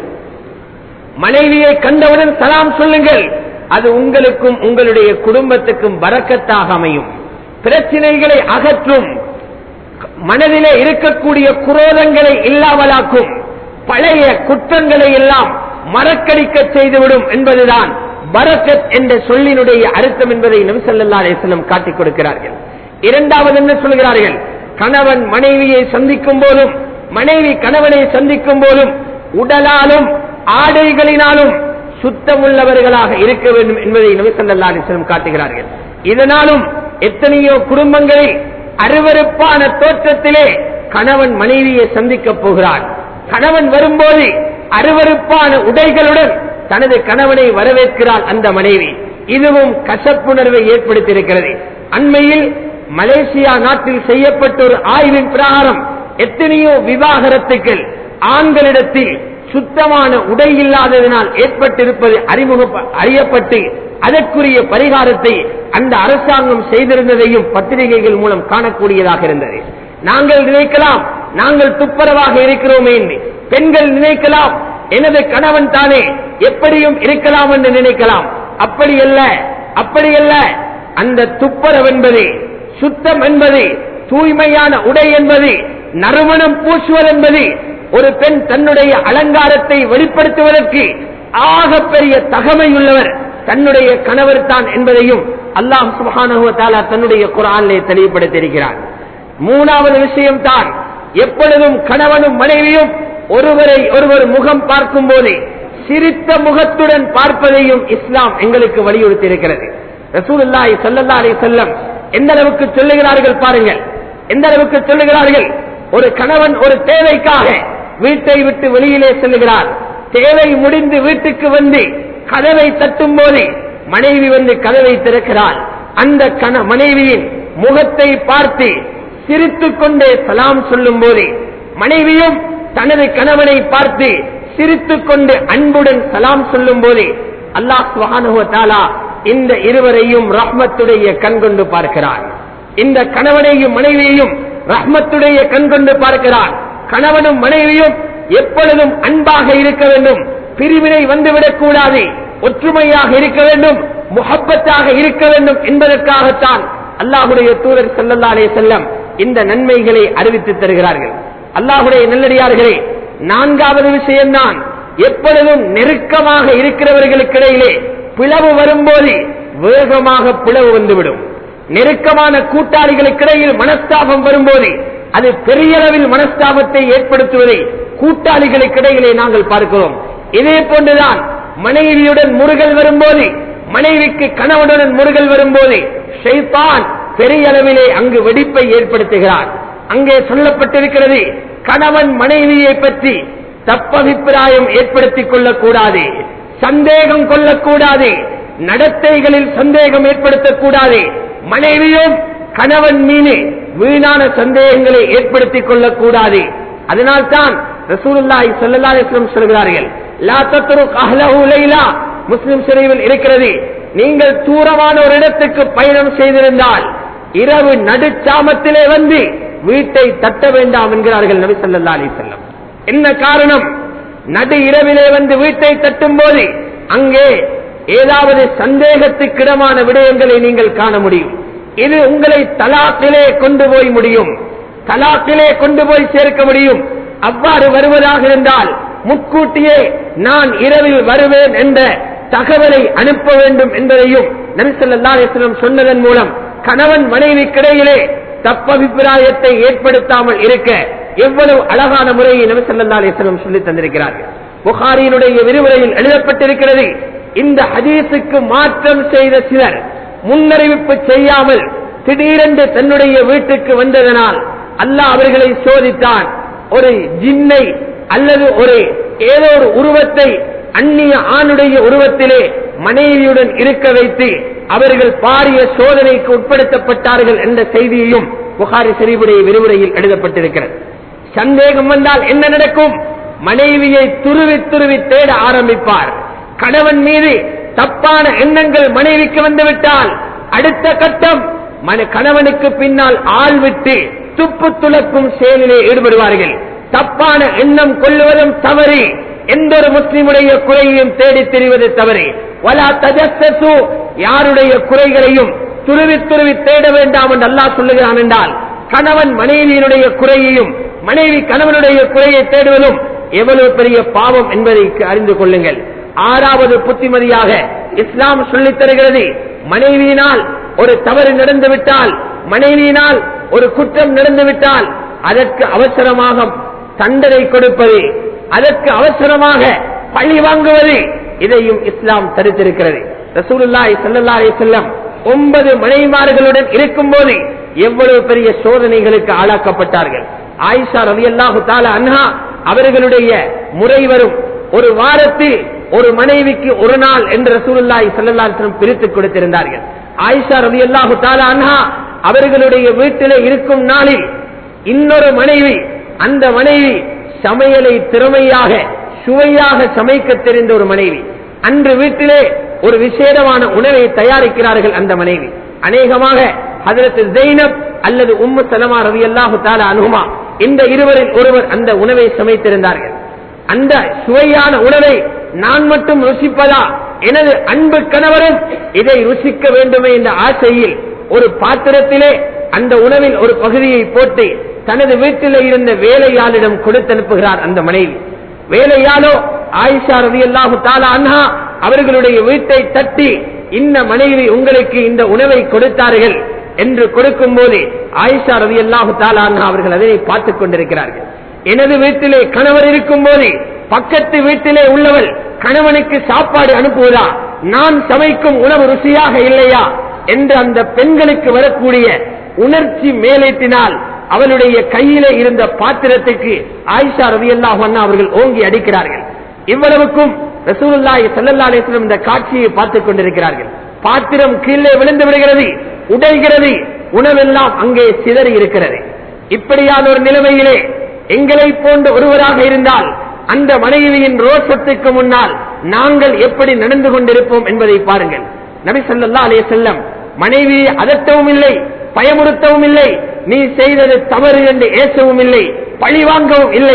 மனைவியை கண்டவுடன் சலாம் சொல்லுங்கள் அது உங்களுக்கும் உங்களுடைய குடும்பத்துக்கும் வரக்கத்தாக அமையும் பிரச்சனைகளை அகற்றும் மனதிலே இருக்கக்கூடிய குரோதங்களை இல்லாமலாக்கும் பழைய குற்றங்களை எல்லாம் மறக்கடிக்க செய்துவிடும் என்பதுதான் பரக்கத் என்ற சொல்லினுடைய அர்த்தம் என்பதை நபிசல்லா அலிஸ்லம் காட்டிக் கொடுக்கிறார்கள் இரண்டாவது என்ன சொல்கிறார்கள் கணவன் மனைவியை சந்திக்கும் போதும் மனைவி கணவனை சந்திக்கும் போதும் உடலாலும் ஆடைகளினாலும் சுத்தமுள்ளவர்களாக இருக்க வேண்டும் என்பதை நபிசல்லா அலிஸ்லம் காட்டுகிறார்கள் இதனாலும் எத்தனையோ குடும்பங்களில் அருவருப்பான தோற்றத்திலே கணவன் மனைவியை சந்திக்கப் போகிறார் கணவன் வரும்போது அருவருப்பான உடைகளுடன் தனது கணவனை வரவேற்கிறாள் அந்த மனைவி இதுவும் கசப்புணர்வை ஏற்படுத்தியிருக்கிறது அண்மையில் மலேசியா நாட்டில் செய்யப்பட்ட ஒரு ஆய்வின் பிரகாரம் எத்தனையோ விவாகரத்துக்கள் ஆண்களிடத்தில் சுத்தமான உடை இல்லாததினால் ஏற்பட்டிருப்பது அறிமுக அறியப்பட்டு அதற்குரிய பரிகாரத்தை அந்த அரசாங்கம் செய்திருந்ததையும் பத்திரிகைகள் மூலம் காணக்கூடியதாக இருந்தது நாங்கள் நினைக்கலாம் நாங்கள் துப்புரவாக இருக்கிறோமே என்று பெண்கள் நினைக்கலாம் எனது கணவன் தானே எப்படியும் இருக்கலாம் என்று நினைக்கலாம் அப்படி அல்ல அப்படி அல்ல அந்த துப்புரவு என்பது சுத்தம் என்பது தூய்மையான உடை என்பது நறுமணம் பூசுவது என்பது ஒரு பெண் தன்னுடைய அலங்காரத்தை வெளிப்படுத்துவதற்கு ஆகப்பெரிய தகமையுள்ளவர் தன்னுடைய கணவர் தான் என்பதையும் அல்லாஹ் சுபஹானுவத்தாலா தன்னுடைய குரானிலே தெளிவுபடுத்தியிருக்கிறார் மூணாவது விஷயம் தான் எப்பொழுதும் கணவனும் மனைவியும் ஒருவரை ஒருவர் முகம் பார்க்கும் போது சிரித்த முகத்துடன் பார்ப்பதையும் இஸ்லாம் எங்களுக்கு வலியுறுத்தி இருக்கிறது ரசூலுல்லாஹி ஸல்லல்லாஹு அலைஹி வஸல்லம் எந்த அளவுக்கு சொல்லுகிறார்கள் பாருங்கள் எந்த அளவுக்கு சொல்லுகிறார்கள் ஒரு கணவன் ஒரு தேவைக்காக வீட்டை விட்டு வெளியிலே செல்லுகிறார் தேவை முடிந்து வீட்டுக்கு வந்து கதவை தட்டும் போது மனைவி வந்து கதவை திறக்கிறாள் அந்த கண மனைவியின் முகத்தை பார்த்து சிரித்துக் கொண்டே சலாம் சொல்லும் போது மனைவியும் தனது கணவனை பார்த்து சிரித்துக் கொண்டு அன்புடன் சலாம் சொல்லும் போது அல்லாஹ் சுஹானுவ தாலா இந்த இருவரையும் ரஹ்மத்துடைய கண் கொண்டு பார்க்கிறார் இந்த கணவனையும் மனைவியையும் ரஹ்மத்துடைய கண் கொண்டு பார்க்கிறார் கணவனும் மனைவியும் எப்பொழுதும் அன்பாக இருக்க வேண்டும் பிரிவினை வந்துவிடக் கூடாது ஒற்றுமையாக இருக்க வேண்டும் முகப்பத்தாக இருக்க வேண்டும் என்பதற்காகத்தான் அல்லாஹுடைய தூதர் ஸல்லல்லாஹு அலைஹி செல்லம் இந்த நன்மைகளை அறிவித்து தருகிறார்கள் அல்லாஹுடைய நல்லடியார்களே நான்காவது விஷயம்தான் எப்பொழுதும் நெருக்கமாக இருக்கிறவர்களுக்கு இடையிலே பிளவு வரும்போது வேகமாக பிளவு வந்துவிடும் நெருக்கமான கூட்டாளிகளுக்கு இடையில் மனஸ்தாபம் வரும்போது அது பெரிய அளவில் மனஸ்தாபத்தை ஏற்படுத்துவதை கூட்டாளிகளுக்கு இடையிலே நாங்கள் பார்க்கிறோம் இதே போன்றுதான் மனைவியுடன் முருகல் வரும்போது மனைவிக்கு கணவனுடன் முருகல் வரும்போது ஷைத்தான் பெரிய அளவிலே அங்கு வெடிப்பை ஏற்படுத்துகிறார் அங்கே சொல்லப்பட்டிருக்கிறது கணவன் மனைவியை பற்றி தப்பபிப்பிராயம் ஏற்படுத்திக் கொள்ளக்கூடாது சந்தேகம் கொள்ளக்கூடாது நடத்தைகளில் சந்தேகம் ஏற்படுத்தக்கூடாது மனைவியும் கணவன் மீது வீணான சந்தேகங்களை ஏற்படுத்திக் கொள்ளக்கூடாது அதனால்தான் ரசூலுல்லாஹி ஸல்லல்லாஹு அலைஹி வஸல்லம் சொல்கிறார்கள் லா தத்ருக் அஹ்லஹு லைலா முஸ்லிம் ஷரீஃபில் இருக்கிறது நீங்கள் தூரமான ஒரு இடத்துக்கு பயணம் செய்திருந்தால் இரவு நடுச்சாமத்திலே வந்து வீட்டை தட்ட வேண்டாம் என்கிறார்கள் நபி ஸல்லல்லாஹு அலைஹி வஸல்லம் என்ன காரணம் நடு இரவிலே வந்து வீட்டை தட்டும் போது அங்கே ஏதாவது சந்தேகத்துக்கிடமான விடயங்களை நீங்கள் காண முடியும் இது உங்களை தலாக்கிலே கொண்டு போய் முடியும் தலாக்கிலே கொண்டு போய் சேர்க்க முடியும் அவ்வாறு வருவதாக இருந்தால் முன்கூட்டியே நான் இரவில் வருவேன் என்ற தகவலை அனுப்ப வேண்டும் என்பதையும் நபிசல்லா அலிஸ்லம் சொன்னதன் மூலம் கணவன் மனைவிக்கிடையிலே தப்பபிப்பிராயத்தை ஏற்படுத்தாமல் இருக்க எவ்வளவு அழகான முறையை நபிசல்லா அலிஸ்லம் சொல்லி தந்திருக்கிறார்கள் புகாரியினுடைய விரிவுரையில் எழுதப்பட்டிருக்கிறது இந்த ஹதீஸுக்கு மாற்றம் செய்த சிலர் முன்னறிவிப்பு செய்யாமல் திடீரென்று தன்னுடைய வீட்டுக்கு வந்ததனால் அல்லாஹ் அவர்களை சோதித்தான் ஒரு ஜின்னை அல்லது ஒரு ஏதோ ஒரு உருவத்தை அந்நிய ஆணுடைய உருவத்திலே மனைவியுடன் இருக்க வைத்து அவர்கள் பாரிய சோதனைக்கு உட்படுத்தப்பட்டார்கள் என்ற செய்தியையும் புகாரி செறிவுடைய விரிவுரையில் எழுதப்பட்டிருக்கிறது சந்தேகம் வந்தால் என்ன நடக்கும் மனைவியை துருவி துருவி தேட ஆரம்பிப்பார் கணவன் மீது தப்பான எண்ணங்கள் மனைவிக்கு வந்துவிட்டால் அடுத்த கட்டம் மன கணவனுக்கு பின்னால் ஆள் விட்டு துப்பு துளக்கும் செயலிலே ஈடுபடுவார்கள் தப்பான எண்ணம் கொள்ளுவதும் தவறு எந்த ஒரு முஸ்லிமுடைய குறையையும் தேடித் தெரிவது தவறு வலா தஜஸ்ஸு யாருடைய குறைகளையும் துருவி துருவி தேட வேண்டாம் என்று அல்லாஹ் சொல்லுகிறான் என்றால் கணவன் மனைவியினுடைய குறையையும் மனைவி கணவனுடைய குறையை தேடுவதும் எவ்வளவு பெரிய பாவம் என்பதை அறிந்து கொள்ளுங்கள் ஆறாவது புத்திமதியாக இஸ்லாம் சொல்லித் தருகிறது மனைவியினால் ஒரு தவறு நடந்துவிட்டால் மனைவியினால் ஒரு குற்றம் நடந்துவிட்டால் அதற்கு அவசரமாக தண்டனை கொடுப்பது அதற்கு அவசரமாக பழி வாங்குவது இதையும் இஸ்லாம் தடுத்திருக்கிறது ரசூலுல்லாஹி ஸல்லல்லாஹு அலைஹி வஸல்லம் ஒன்பது மனைவிமார்களுடன் இருக்கும்போது எவ்வளவு பெரிய சோதனைகளுக்கு ஆளாக்கப்பட்டார்கள் ஆயிஷா ரலியல்லாஹு தஆலா அன்ஹா அவர்களுடைய முறை வரும் ஒரு வாரத்தில் ஒரு மனைவிக்கு ஒரு நாள் என்று ரசூலுல்லாஹி ஸல்லல்லாஹு அலைஹி வஸல்லம் பிரித்துக் கொடுத்திருந்தார்கள் ஆயிஷா ரலியல்லாஹு தஆலா அன்ஹா அவர்களுடைய வீட்டிலே இருக்கும் நாளில் இன்னொரு மனைவி அந்த மனைவி சமையலை திறமையாக சுவையாக சமைக்க தெரிந்த ஒரு மனைவி அன்று வீட்டிலே ஒரு விசேடமான உணவை தயாரிக்கிறார்கள் அந்த மனைவி அநேகமாக ஹதரத் ஜெய்னப் அல்லது உம்மு சலமா ரவி அல்லாஹு தாலா அனுகுமா இந்த இருவரில் ஒருவர் அந்த உணவை சமைத்திருந்தார்கள் அந்த சுவையான உணவை நான் மட்டும் ருசிப்பதா எனது அன்பு கணவரும் இதை ருசிக்க வேண்டுமே என்ற ஆசையில் ஒரு பாத்திரத்திலே அந்த உணவில் ஒரு பகுதியை போட்டு தனது வீட்டில் இருந்த வேலையாளிடம் கொடுத்து அனுப்புகிறார் அந்த மனைவி வேலையாளோ ஆயிஷா ரவி அல்லாஹு தாலா அன்ஹா அவர்களுடைய வீட்டை தட்டி இந்த மனைவி உங்களுக்கு இந்த உணவை கொடுத்தார்கள் என்று கொடுக்கும் போது ஆயிஷா ரவி அல்லாஹு தாலா அன்ஹா அவர்கள் அதனை பார்த்துக் கொண்டிருக்கிறார்கள் எனது வீட்டிலே கணவர் இருக்கும் போது பக்கத்து வீட்டிலே உள்ளவள் கணவனுக்கு சாப்பாடு அனுப்புவதா நான் சமைக்கும் உணவு ருசியாக இல்லையா என்று அந்த பெண்களுக்கு வரக்கூடிய உணர்ச்சி மேலேற்றினால் அவளுடைய கையிலே இருந்த பாத்திரத்துக்கு ஆயிஷா ரவி அல்லாஹ் அவர்கள் ஓங்கி அடிக்கிறார்கள் இவ்வளவுக்கும் ரசூலுல்லாஹி ஸல்லல்லாஹு அலைஹி வஸல்லம் இந்த காட்சியை பார்த்துக் கொண்டிருக்கிறார்கள் பாத்திரம் கீழே விழுந்து விடுகிறது உடைகிறது உணவெல்லாம் அங்கே சிதறி இருக்கிறது இப்படியான ஒரு நிலைமையிலே எங்களை போன்ற ஒருவராக இருந்தால் அந்த மனைவியின் ரோஷத்துக்கு முன்னால் நாங்கள் எப்படி நடந்து கொண்டிருப்போம் என்பதை பாருங்கள் நபி ஸல்லல்லாஹு அலைஹி வஸல்லம் மனைவியை அதட்டவும் இல்லை பயமுறுத்தவும் இல்லை நீ செய்தது தவறு என்று ஏசவும் இல்லை பழி வாங்கவும் இல்லை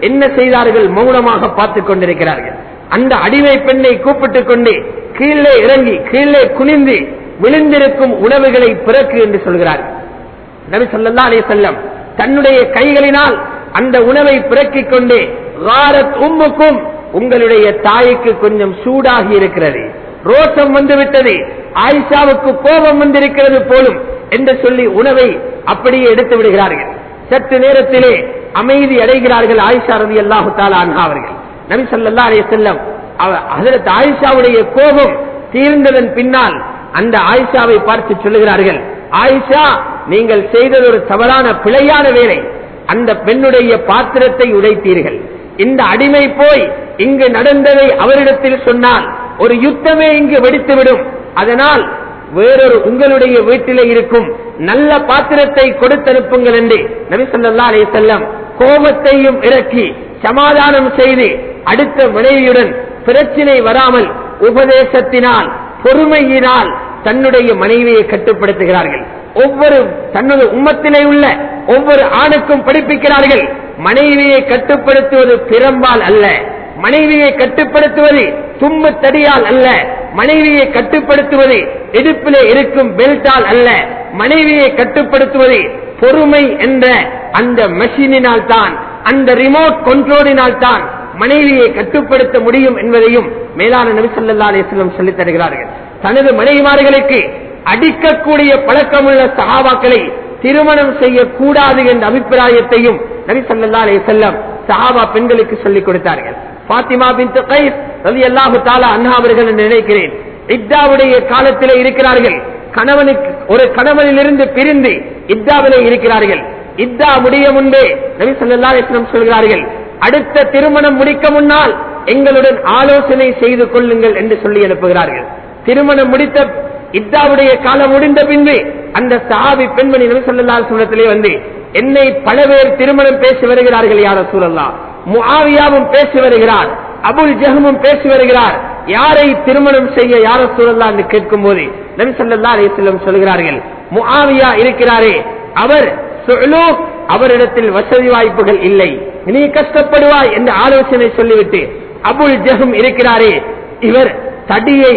என்ன செய்தார்கள் மௌனமாக பார்த்துக் கொண்டிருக்கிறார்கள் அந்த அடிமை பெண்ணை கூப்பிட்டுக் கொண்டு கீழே இறங்கி கீழே குனிந்து விழுந்திருக்கும் உணவுகளை பிறக்கு என்று சொல்கிறார்கள் நபி சொல்லா அலே செல்லம் தன்னுடைய கைகளினால் அந்த உணவை பிறக்கிக் கொண்டு "காரத் உம்முக்கும் உங்களுடைய தாய்க்கு கொஞ்சம் சூடாகி இருக்கிறது ரோஷம் வந்துவிட்டது ஆயிஷாவுக்கு கோபம் வந்திருக்கிறது போலும் என்று சொல்லி உணவை அப்படியே எடுத்து விடுகிறார்கள் சற்று நேரத்திலே அமைதி அடைகிறார்கள் ஆயிஷா ரவி அல்லாஹு தாலா அன்ஹா அவர்கள் நபி சொல்லா அலே செல்லம் அதற்கு ஆயிஷாவுடைய கோபம் தீர்ந்ததன் பின்னால் அந்த ஆயிஷாவை பார்த்து சொல்லுகிறார்கள் ஆயிஷா நீங்கள் செய்தது ஒரு தவறான பிழையான வேலை அந்த பெண்ணுடைய பாத்திரத்தை உடைத்தீர்கள் இந்த அடிமை போய் இங்கு நடந்ததை அவரிடத்தில் சொன்னால் ஒரு யுத்தமே இங்கு வெடித்துவிடும் அதனால் வேறொரு உங்களுடைய வீட்டிலே இருக்கும் நல்ல பாத்திரத்தை கொடுத்தனுப்புங்கள் என்று நபி சொல்லா அலே செல்லம் கோபத்தையும் இறக்கி சமாதானம் செய்து அடுத்த மனைவியுடன் பிரச்சினை வராமல் உபதேசத்தினால் பொறுமையினால் தன்னுடைய மனைவியை கட்டுப்படுத்துகிறார்கள் ஒவ்வொரு தன்னுடைய உம்மத்திலே உள்ள ஒவ்வொரு ஆணுக்கும் படிப்பிக்கிறார்கள் மனைவியை கட்டுப்படுத்துவது பிறம்பால் அல்ல மனைவியை கட்டுப்படுத்துவது தும்பு தடியால் அல்ல மனைவியை கட்டுப்படுத்துவது இடுப்பிலே இருக்கும் பெல்ட்டால் அல்ல மனைவியை கட்டுப்படுத்துவது பொறுமை என்ற அந்த மெஷினினால் தான் அந்த ரிமோட் கண்ட்ரோலினால் தான் மனைவியை கட்டுப்படுத்த முடியும் என்பதையும் மேலான நபிசல்லா அலிஸ்லம் சொல்லித் தருகிறார்கள் தனது மனைவிமார்களுக்கு அடிக்கக்கூடிய பழக்கமுள்ள சகாபாக்களை திருமணம் செய்யக்கூடாது என்ற அபிப்பிராயத்தையும் நபி சல்லா அலி செல்லம் சஹாபா பெண்களுக்கு சொல்லிக் கொடுத்தார்கள் பாத்திமா பின் கைஸ் ரவி அல்லாஹு தாலா அண்ணா அவர்கள் என்று நினைக்கிறேன் இத்தாவுடைய காலத்திலே இருக்கிறார்கள் கணவனுக்கு ஒரு கணவனிலிருந்து பிரிந்து இத்தாவிலே இருக்கிறார்கள் இத்தா முடிய முன்பே நபி சல்லா அலிஸ்லம் சொல்கிறார்கள் அடுத்த திருமணம் முடிக்க முன்னால் எங்களுடன் ஆலோசனை செய்து கொள்ளுங்கள் என்று சொல்லி அனுப்புகிறார்கள் திருமணம் முடித்த இத்தாவுடைய காலம் முடிந்த பின்பு அந்த சாபி பெண்மணி நபி சொல்லா சூழத்திலே வந்து என்னை பல பேர் திருமணம் பேசி வருகிறார்கள் யார சூழல்லா முஆவியாவும் பேசி வருகிறார் அபுல் ஜஹமும் பேசி வருகிறார் யாரை திருமணம் செய்ய யார சூழல்லா என்று கேட்கும் போது நபி சொல்லா அலிஸ்லம் சொல்கிறார்கள் முஆவியா இருக்கிறாரே அவர் சுலூக் அவரிடத்தில் வசதி வாய்ப்புகள் இல்லை நீ கஷ்டப்படுவாய் என்று ஆலோசனை சொல்லிவிட்டு அபுல் ஜஹம் இருக்கிறாரே இவர் தடியை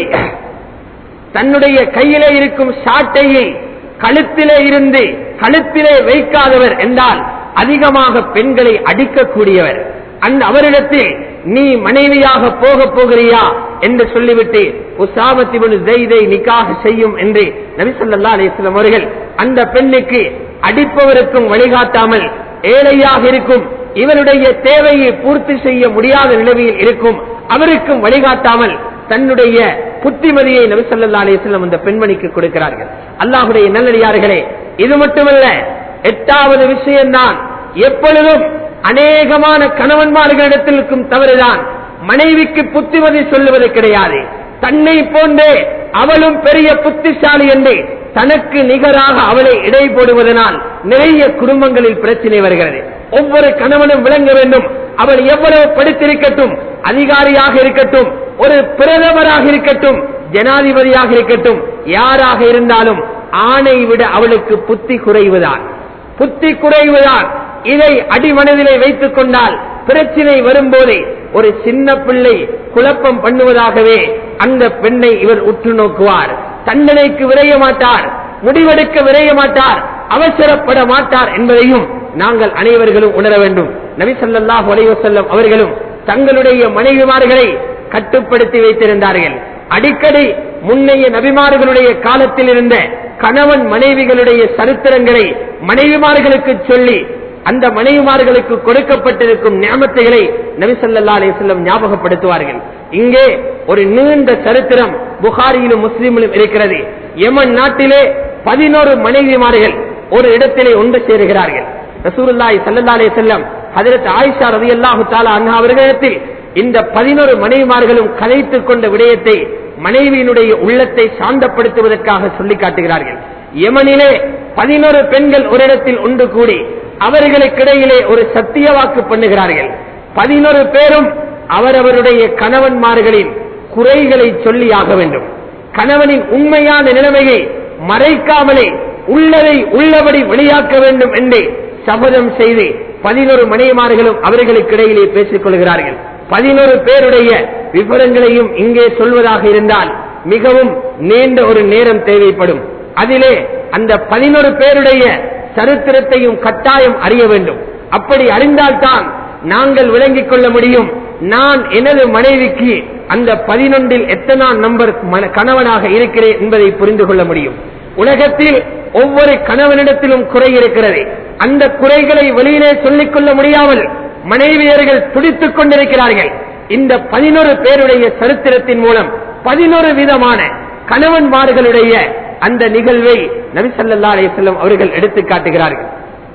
தன்னுடைய கையிலே இருக்கும் சாட்டையை கழுத்திலே இருந்து கழுத்திலே வைக்காதவர் என்றால் அதிகமாக பெண்களை அடிக்கக்கூடியவர் அந்த அவரிடத்தில் நீ மனைவியாக போக போகிறியா என்று சொல்லிவிட்டு உசாமத்திபுன் ஜெய்தை நிக்காக செய்யும் என்று நபிசல்லா அலிஸ்லாம் அவர்கள் அந்த பெண்ணுக்கு அடிப்பவருக்கும் வழிகாட்டாமல் ஏழையாக இருக்கும் இவருடைய தேவையை பூர்த்தி செய்ய முடியாத நிலைமையில் இருக்கும் அவருக்கும் வழிகாட்டாமல் தன்னுடைய புத்திமதியை நபிசல்லா அலிஸ்லாம் அந்த பெண்மணிக்கு கொடுக்கிறார்கள் அல்லாஹுடைய நல்லடியார்களே இது மட்டுமல்ல எட்டாவது விஷயம்தான் எப்பொழுதும் அநேகமான கணவன்மார்களிடத்தில் இருக்கும் தவறுதான் மனைவிக்கு புத்திமதி சொல்லுவது கிடையாது தன்னை போன்றே அவளும் பெரிய புத்திசாலி என்று தனக்கு நிகராக அவளை இடை போடுவதனால் நிறைய குடும்பங்களில் பிரச்சனை வருகிறது ஒவ்வொரு கணவனும் விளங்க வேண்டும் அவள் எவ்வளவு படித்திருக்கட்டும் அதிகாரியாக இருக்கட்டும் ஒரு பிரதமராக இருக்கட்டும் ஜனாதிபதியாக இருக்கட்டும் யாராக இருந்தாலும் ஆணை விட அவளுக்கு புத்தி குறைவுதான் புத்தி குறைவுதான் இதை அடிமனதிலே வைத்துக் கொண்டால் பிரச்சினை வரும்போதே ஒரு சின்ன பிள்ளை குழப்பம் பண்ணுவதாகவே அந்த பெண்ணை இவர் உற்று நோக்குவார் தண்டனைக்கு விரைய மாட்டார் முடிவெடுக்க விரைய மாட்டார் அவசரப்பட மாட்டார் என்பதையும் நாங்கள் அனைவர்களும் உணர வேண்டும் நபி ஸல்லல்லாஹு அலைஹி வஸல்லம் அவர்களும் தங்களுடைய மனைவிமார்களை கட்டுப்படுத்தி வைத்திருந்தார்கள் அடிக்கடி முன்னைய நபிமார்களுடைய காலத்தில் இருந்த கணவன் மனைவிகளுடைய சரித்திரங்களை மனைவிமார்களுக்கு சொல்லி அந்த மனைவிமார்களுக்கு கொடுக்கப்பட்டிருக்கும் ஞாபகத்தைகளை நபிசல்லா அலிஸ்லம் ஞாபகப்படுத்துவார்கள் இங்கே ஒரு நீண்ட சரித்திரம் புகாரியிலும் முஸ்லீமிலும் இருக்கிறது யமன் நாட்டிலே பதினோரு மனைவிமார்கள் ஒரு இடத்திலே ஒன்று சேருகிறார்கள் ரசூலுல்லாஹி ஸல்லல்லாஹு அலைஹி வஸல்லம் ஹஜரத் ஆயிஷா ரலியல்லாஹு தஆலா அன்ஹா அவர்களிடத்தில் இந்த பதினோரு மனைவிமார்களும் கதைத்துக் கொண்ட விடயத்தை மனைவியினுடைய உள்ளத்தை சாந்தப்படுத்துவதற்காக சொல்லி காட்டுகிறார்கள் யமனிலே பதினோரு பெண்கள் ஒரு இடத்தில் ஒன்று கூடி அவர்களுக்கிடையிலே ஒரு சத்திய வாக்கு பண்ணுகிறார்கள் பதினோரு பேரும் அவரவருடைய கணவன்மார்களின் குறைகளை சொல்லி ஆக வேண்டும் கணவனின் உண்மையான நிலைமையை மறைக்காமலே உள்ளதை உள்ளபடி வெளியாக்க வேண்டும் என்று சபதம் செய்து பதினொரு மனைவிமார்களும் அவர்களுக்கு இடையிலே பேசிக் கொள்கிறார்கள் பதினொரு பேருடைய விவரங்களையும் இங்கே சொல்வதாக இருந்தால் மிகவும் நீண்ட ஒரு நேரம் தேவைப்படும் அதிலே அந்த பதினொரு பேருடைய சரித்திரத்தையும் கட்டாயம் அறிய வேண்டும் அப்படி அறிந்தால்தான் நாங்கள் விளங்கிக் கொள்ள முடியும் நான் எனது மனைவிக்கு அந்த பதினொன்றில் எத்தனாம் நம்பர் மன- கணவனாக இருக்கிறேன் என்பதை புரிந்து கொள்ள முடியும் உலகத்தில் ஒவ்வொரு கணவனிடத்திலும் குறை இருக்கிறது அந்த குறைகளை வெளியிலே சொல்லிக் கொள்ள முடியாமல் மனைவியர்கள் துடித்துக் கொண்டிருக்கிறார்கள் இந்த பதினொரு பேருடைய சரித்திரத்தின் மூலம் பதினொரு விதமான கணவன்மார்களுடைய அந்த நிகழ்வை நபி ஸல்லல்லாஹு அலைஹி வஸல்லம் அவர்கள் எடுத்துக் காட்டுகிறார்கள்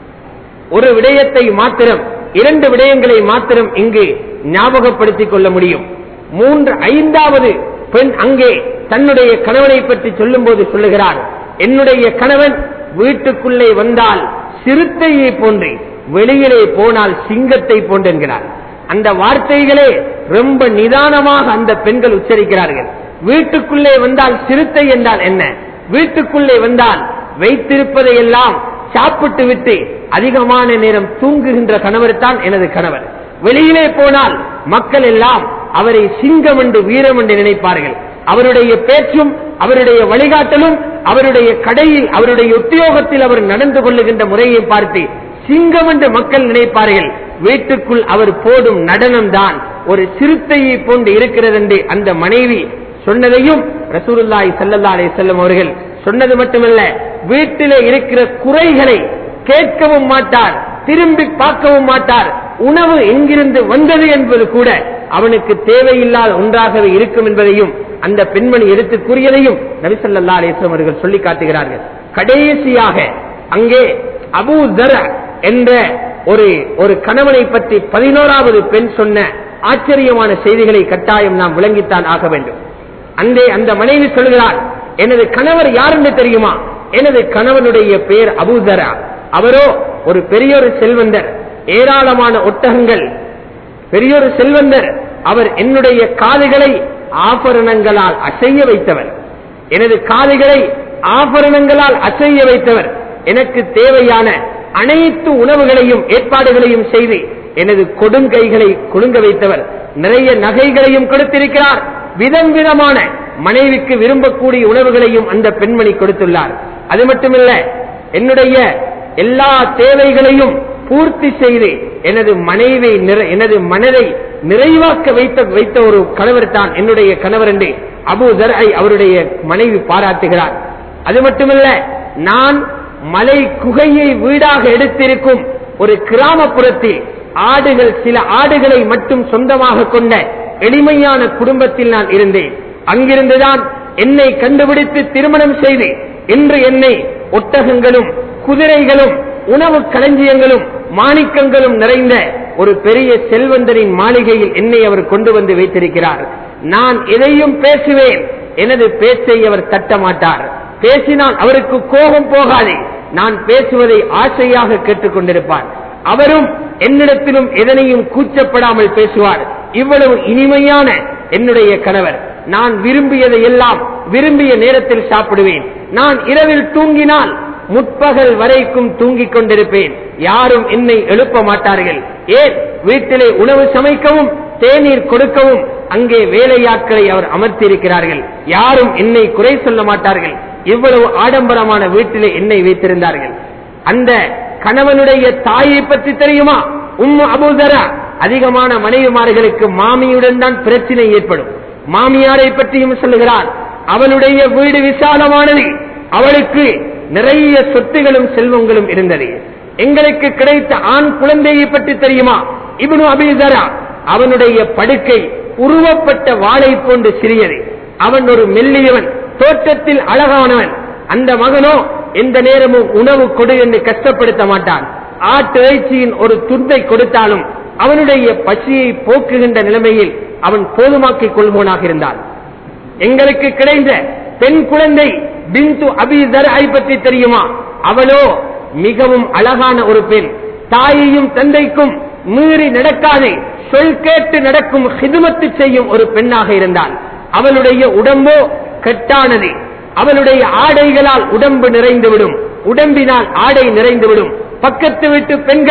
ஒரு விடயத்தை மாத்திரம் இரண்டு விடயங்களை மாத்திரம் இங்கு ஞாபகப்படுத்திக் கொள்ள முடியும் மூன்று ஐந்தாவது பெண் அங்கே தன்னுடைய கணவனை பற்றி சொல்லும் போது சொல்லுகிறார் என்னுடைய கணவன் வீட்டுக்குள்ளே வந்தால் சிறுத்தையை போன்று வெளியிலே போனால் சிங்கத்தை போன்று என்கிறார் அந்த வார்த்தைகளே ரொம்ப நிதானமாக அந்த பெண்கள் உச்சரிக்கிறார்கள் வீட்டுக்குள்ளே வந்தால் சிறுத்தை என்றால் என்ன வீட்டுக்குள்ளே வந்தால் வைத்திருப்பதை எல்லாம் சாப்பிட்டு விட்டு அதிகமான நேரம் தூங்குகின்ற கணவர் தான் எனது கணவர் வெளியிலே போனால் மக்கள் எல்லாம் அவரை சிங்கம் என்று வீரம் என்று நினைப்பார்கள் அவருடைய பேச்சும் அவருடைய வழிகாட்டலும் அவருடைய கடையில் அவருடைய உத்தியோகத்தில் அவர் நடந்து கொள்ளுகின்ற முறையை பார்த்து சிங்கம் என்று மக்கள் நினைப்பார்கள் வீட்டுக்குள் அவர் போடும் நடனம் தான் ஒரு சிறுத்தையை போன்று இருக்கிறது என்று அந்த மனைவி சொன்னதையும் ரசூலுல்லாஹி ஸல்லல்லாஹு அலைஹி வஸல்லம் அவர்கள் சொன்னது மட்டுமல்ல வீட்டிலே இருக்கிற குறைகளை கேட்கவும் மாட்டார் திரும்பி பார்க்கவும் மாட்டார் உணவு எங்கிருந்து வந்தது என்பது கூட அவனுக்கு தேவையில்லாத ஒன்றாகவே இருக்கும் என்பதையும் அந்த பெண்மணி எடுத்து கூறியதையும் நபிசல்லா அலிஸ்லாம் அவர்கள் சொல்லி காட்டுகிறார்கள் கடைசியாக அங்கே அபூ தர என்ற ஒரு ஒரு கணவனை பற்றி பதினோராவது பெண் சொன்ன ஆச்சரியமான செய்திகளை கட்டாயம் நாம் விளங்கித்தான் ஆக வேண்டும் அங்கே அந்த மனைவி சொல்கிறார் எனது கணவர் யார் என்று தெரியுமா எனது கணவனுடைய பெயர் அபூதரா அவரோ ஒரு பெரியொரு செல்வந்தர் ஏராளமான ஒட்டகங்கள் பெரியொரு செல்வந்தர் அவர் என்னுடைய காதுகளை ஆபரணங்களால் அசைய வைத்தவர் எனது காதுகளை ஆபரணங்களால் அசைய வைத்தவர் எனக்கு தேவையான அனைத்து உணவுகளையும் ஏற்பாடுகளையும் செய்து எனது கொடுங்கைகளை குலுங்க வைத்தவர் நிறைய நகைகளையும் கொடுத்திருக்கிறார் விதம் விதமான மனைவிக்கு விரும்பக்கூடிய உணவுகளையும் அந்த பெண்மணி கொடுத்துள்ளார் அது மட்டுமல்ல என்னுடைய எல்லா தேவைகளையும் பூர்த்தி செய்து எனது மனைவி நிறை- எனது மனதை நிறைவாக்க வைத்த வைத்த ஒரு கணவர் தான் என்னுடைய கணவர் என்று அபு தர்ஐ அவருடைய மனைவி பாராட்டுகிறார் அது மட்டுமல்ல நான் மலை குகையை வீடாக எடுத்திருக்கும் ஒரு கிராமப்புறத்தில் ஆடுகள் சில ஆடுகளை மட்டும் சொந்தமாக கொண்ட எளிமையான குடும்பத்தில் நான் இருந்தேன் அங்கிருந்துதான் என்னை கண்டுபிடித்து திருமணம் செய்து இன்று என்னை ஒட்டகங்களும் குதிரைகளும் உணவு களஞ்சியங்களும் மாணிக்கங்களும் நிறைந்த ஒரு பெரிய செல்வந்தரின் மாளிகையில் என்னை அவர் கொண்டு வந்து வைத்திருக்கிறார் நான் எதையும் பேசுவேன் எனது பேச்சை அவர் தட்ட மாட்டார் பேசினால் அவருக்கு கோபம் போகாது நான் பேசுவதை ஆசையாக கேட்டுக்கொண்டிருப்பார் அவரும் என்னிடத்திலும் எதனையும் கூச்சப்படாமல் பேசுவார் இவ்வளவு இனிமையான என்னுடைய கணவர் நான் விரும்பியதை எல்லாம் விரும்பிய நேரத்தில் சாப்பிடுவேன் நான் இரவில் தூங்கினால் முற்பகல் வரைக்கும் தூங்கிக் கொண்டிருப்பேன் யாரும் என்னை எழுப்ப மாட்டார்கள் ஏன் வீட்டிலே உணவு சமைக்கவும் தேநீர் கொடுக்கவும் அங்கே வேலையாட்களை அவர் அமர்த்தியிருக்கிறார்கள் யாரும் என்னை குறை சொல்ல மாட்டார்கள் இவ்வளவு ஆடம்பரமான வீட்டிலே என்னை வைத்திருந்தார்கள் அந்த கணவனுடைய தாயை பற்றி தெரியுமா உம்மு அபூதரா அதிகமான மனைவிமார்களுக்கு மாமியுடன் தான் பிரச்சனை ஏற்படும் மாமியாரை பற்றியும் சொல்லுகிறார் அவளுடைய வீடு விசாலமானது அவளுக்கு நிறைய சொத்துகளும் செல்வங்களும் இருந்தது எங்களுக்கு கிடைத்த ஆண் குழந்தையை பற்றி தெரியுமா இப்னு அபிதரா அவனுடைய படுக்கை உருவப்பட்ட வாளை போன்று சிறியது அவன் ஒரு மெல்லியவன் தோற்றத்தில் அழகானவன் அந்த மகனோ எந்த நேரமும் உணவு கொடு என்று கஷ்டப்படுத்த மாட்டான் ஆட்டு இறைச்சியின் ஒரு துண்டை கொடுத்தாலும் அவனுடைய பசியை போக்குகின்ற நிலைமையில் அவன் போதுமாக்கிக் கொள்வோனாக இருந்தான் எங்களுக்கு கிடைத்த பெண் குழந்தை பிந்து அபிதர் பற்றி தெரியுமா அவளோ மிகவும் அழகான ஒரு பெண் தாயையும் தந்தைக்கும் மீறி நடக்காது சொல் கேட்டு நடக்கும் ஹிதுமத்து செய்யும் ஒரு பெண்ணாக இருந்தாள் அவளுடைய உடம்போ கெட்டானது அவளுடைய ஆடைகளால் உடம்பு நிறைந்துவிடும் உடம்பினால் ஆடை நிறைந்துவிடும் பக்கத்து வீட்டு பெண்கள்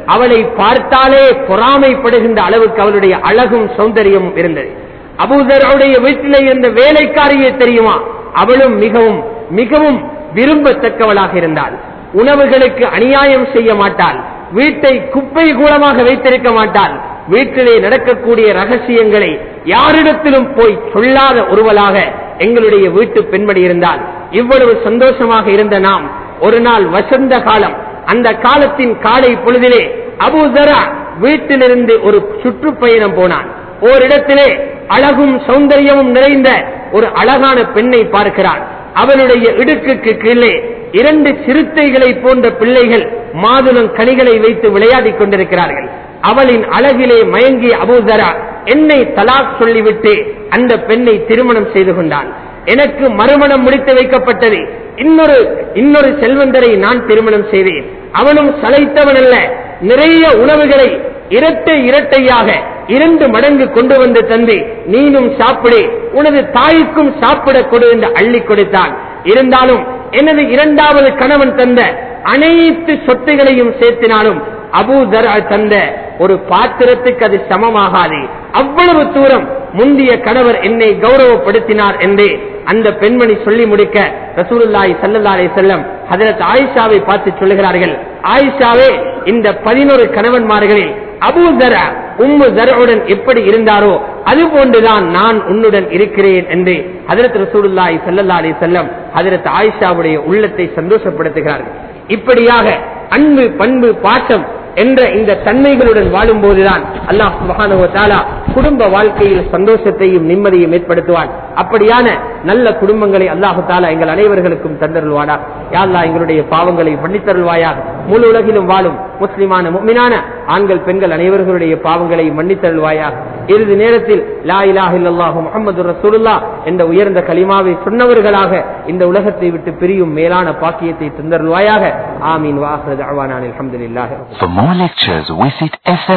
அவளை பார்த்தாலே பொறாமைப்படுகின்ற அளவுக்கு அவளுடைய அழகும் சௌந்தரியமும் இருந்தது அபூதருடைய வீட்டிலே இருந்த வேலைக்காரியே தெரியுமா அவளும் மிகவும் மிகவும் விரும்பத்தக்கவளாக இருந்தாள் உணவுகளுக்கு அநியாயம் செய்ய மாட்டாள் வீட்டை குப்பை கூலமாக வைத்திருக்க மாட்டாள் வீட்டிலே நடக்கக்கூடிய ரகசியங்களை யாரிடத்திலும் போய் சொல்லாத ஒருவளாக எங்களுடைய வீட்டு பெண்மணி இருந்தால் இவ்வளவு சந்தோஷமாக இருந்த நாம் ஒரு நாள் வசந்த காலம் அந்த காலத்தின் காலை பொழுதிலே அபூதரா வீட்டிலிருந்து ஒரு சுற்றுப்பயணம் போனான் ஓரிடத்திலே அழகும் சௌந்தரியமும் நிறைந்த ஒரு அழகான பெண்ணை பார்க்கிறான் அவளுடைய இடுக்குக்கு கீழே இரண்டு சிறுத்தைகளை போன்ற பிள்ளைகள் மாதுளம் கனிகளை வைத்து விளையாடிக் கொண்டிருக்கிறார்கள் அவளின் அழகிலே மயங்கிய அபூதரா என்னை தலாக் சொல்லிவிட்டு அந்த பெண்ணை திருமணம் செய்து கொண்டான் எனக்கு மறுமணம் முடித்து வைக்கப்பட்டது இன்னொரு இன்னொரு செல்வந்தரை நான் திருமணம் செய்தேன் அவனும் சளைத்தவன் அல்ல நிறைய உணவுகளை இரட்டை இரட்டையாக இரண்டு மடங்கு கொண்டு வந்து தந்து நீனும் சாப்பிடு உனது தாய்க்கும் சாப்பிட கொடு என்று அள்ளி கொடுத்தான் இருந்தாலும் எனது இரண்டாவது கணவன் தந்த அனைத்து சொத்துகளையும் சேர்த்தினாலும் அபூதர் தந்த ஒரு பாத்திரத்துக்கு அது சமமாகாது அவ்வளவு தூரம் முந்திய கணவர் என்னை கௌரவப்படுத்தினார் என்று அந்த பெண்மணி சொல்லி முடிக்க ரசூலுல்லாஹி ஸல்லல்லாஹு அலைஹி வஸல்லம் ஹஜரத் ஆயிஷாவை பார்த்து சொல்லுகிறார்கள் ஆயிஷாவே இந்த பதினோரு கணவன்மார்களில் அபூதர உம்மு தரவுடன் எப்படி இருந்தாரோ அது போன்றுதான் நான் உன்னுடன் இருக்கிறேன் என்று ஹதரத் ரசூலுல்லாஹி ஸல்லல்லாஹு அலைஹி வஸல்லம் ஹதரத் ஆயிஷாவுடைய உள்ளத்தை சந்தோஷப்படுத்துகிறார்கள் இப்படியாக அன்பு பண்பு பாசம் என்ற இந்த தன்மைகளுடன் வாழும் போதுதான் அல்லாஹ் சுப்ஹானஹு வ தஆலா குடும்ப வாழ்க்கையில் சந்தோஷத்தையும் நிம்மதியும் ஏற்படுத்துவான் அப்படியான நல்ல குடும்பங்களை அல்லாஹு தாலா எங்கள் அனைவர்களுக்கும் தந்தருள்வானா யா அல்லாஹ் எங்களுடைய பாவங்களை மன்னித்தருள்வாயாக முழு உலகிலும் வாழும் முஸ்லிமான முக்மினான ஆண்கள் பெண்கள் அனைவர்களுடைய பாவங்களை மன்னித்தருள்வாயாக இறுதி நேரத்தில் லா இலாஹ இல்லல்லாஹு முஹம்மது ரசூலுல்லாஹ் என்ற உயர்ந்த கலிமாவை சொன்னவர்களாக இந்த உலகத்தை விட்டு பிரியும் மேலான பாக்கியத்தை தந்தருள்வாயாக ஆமீன் வாஹ்ரது அவானான் அல்ஹம்துலில்லாஹி For more lectures, visit SF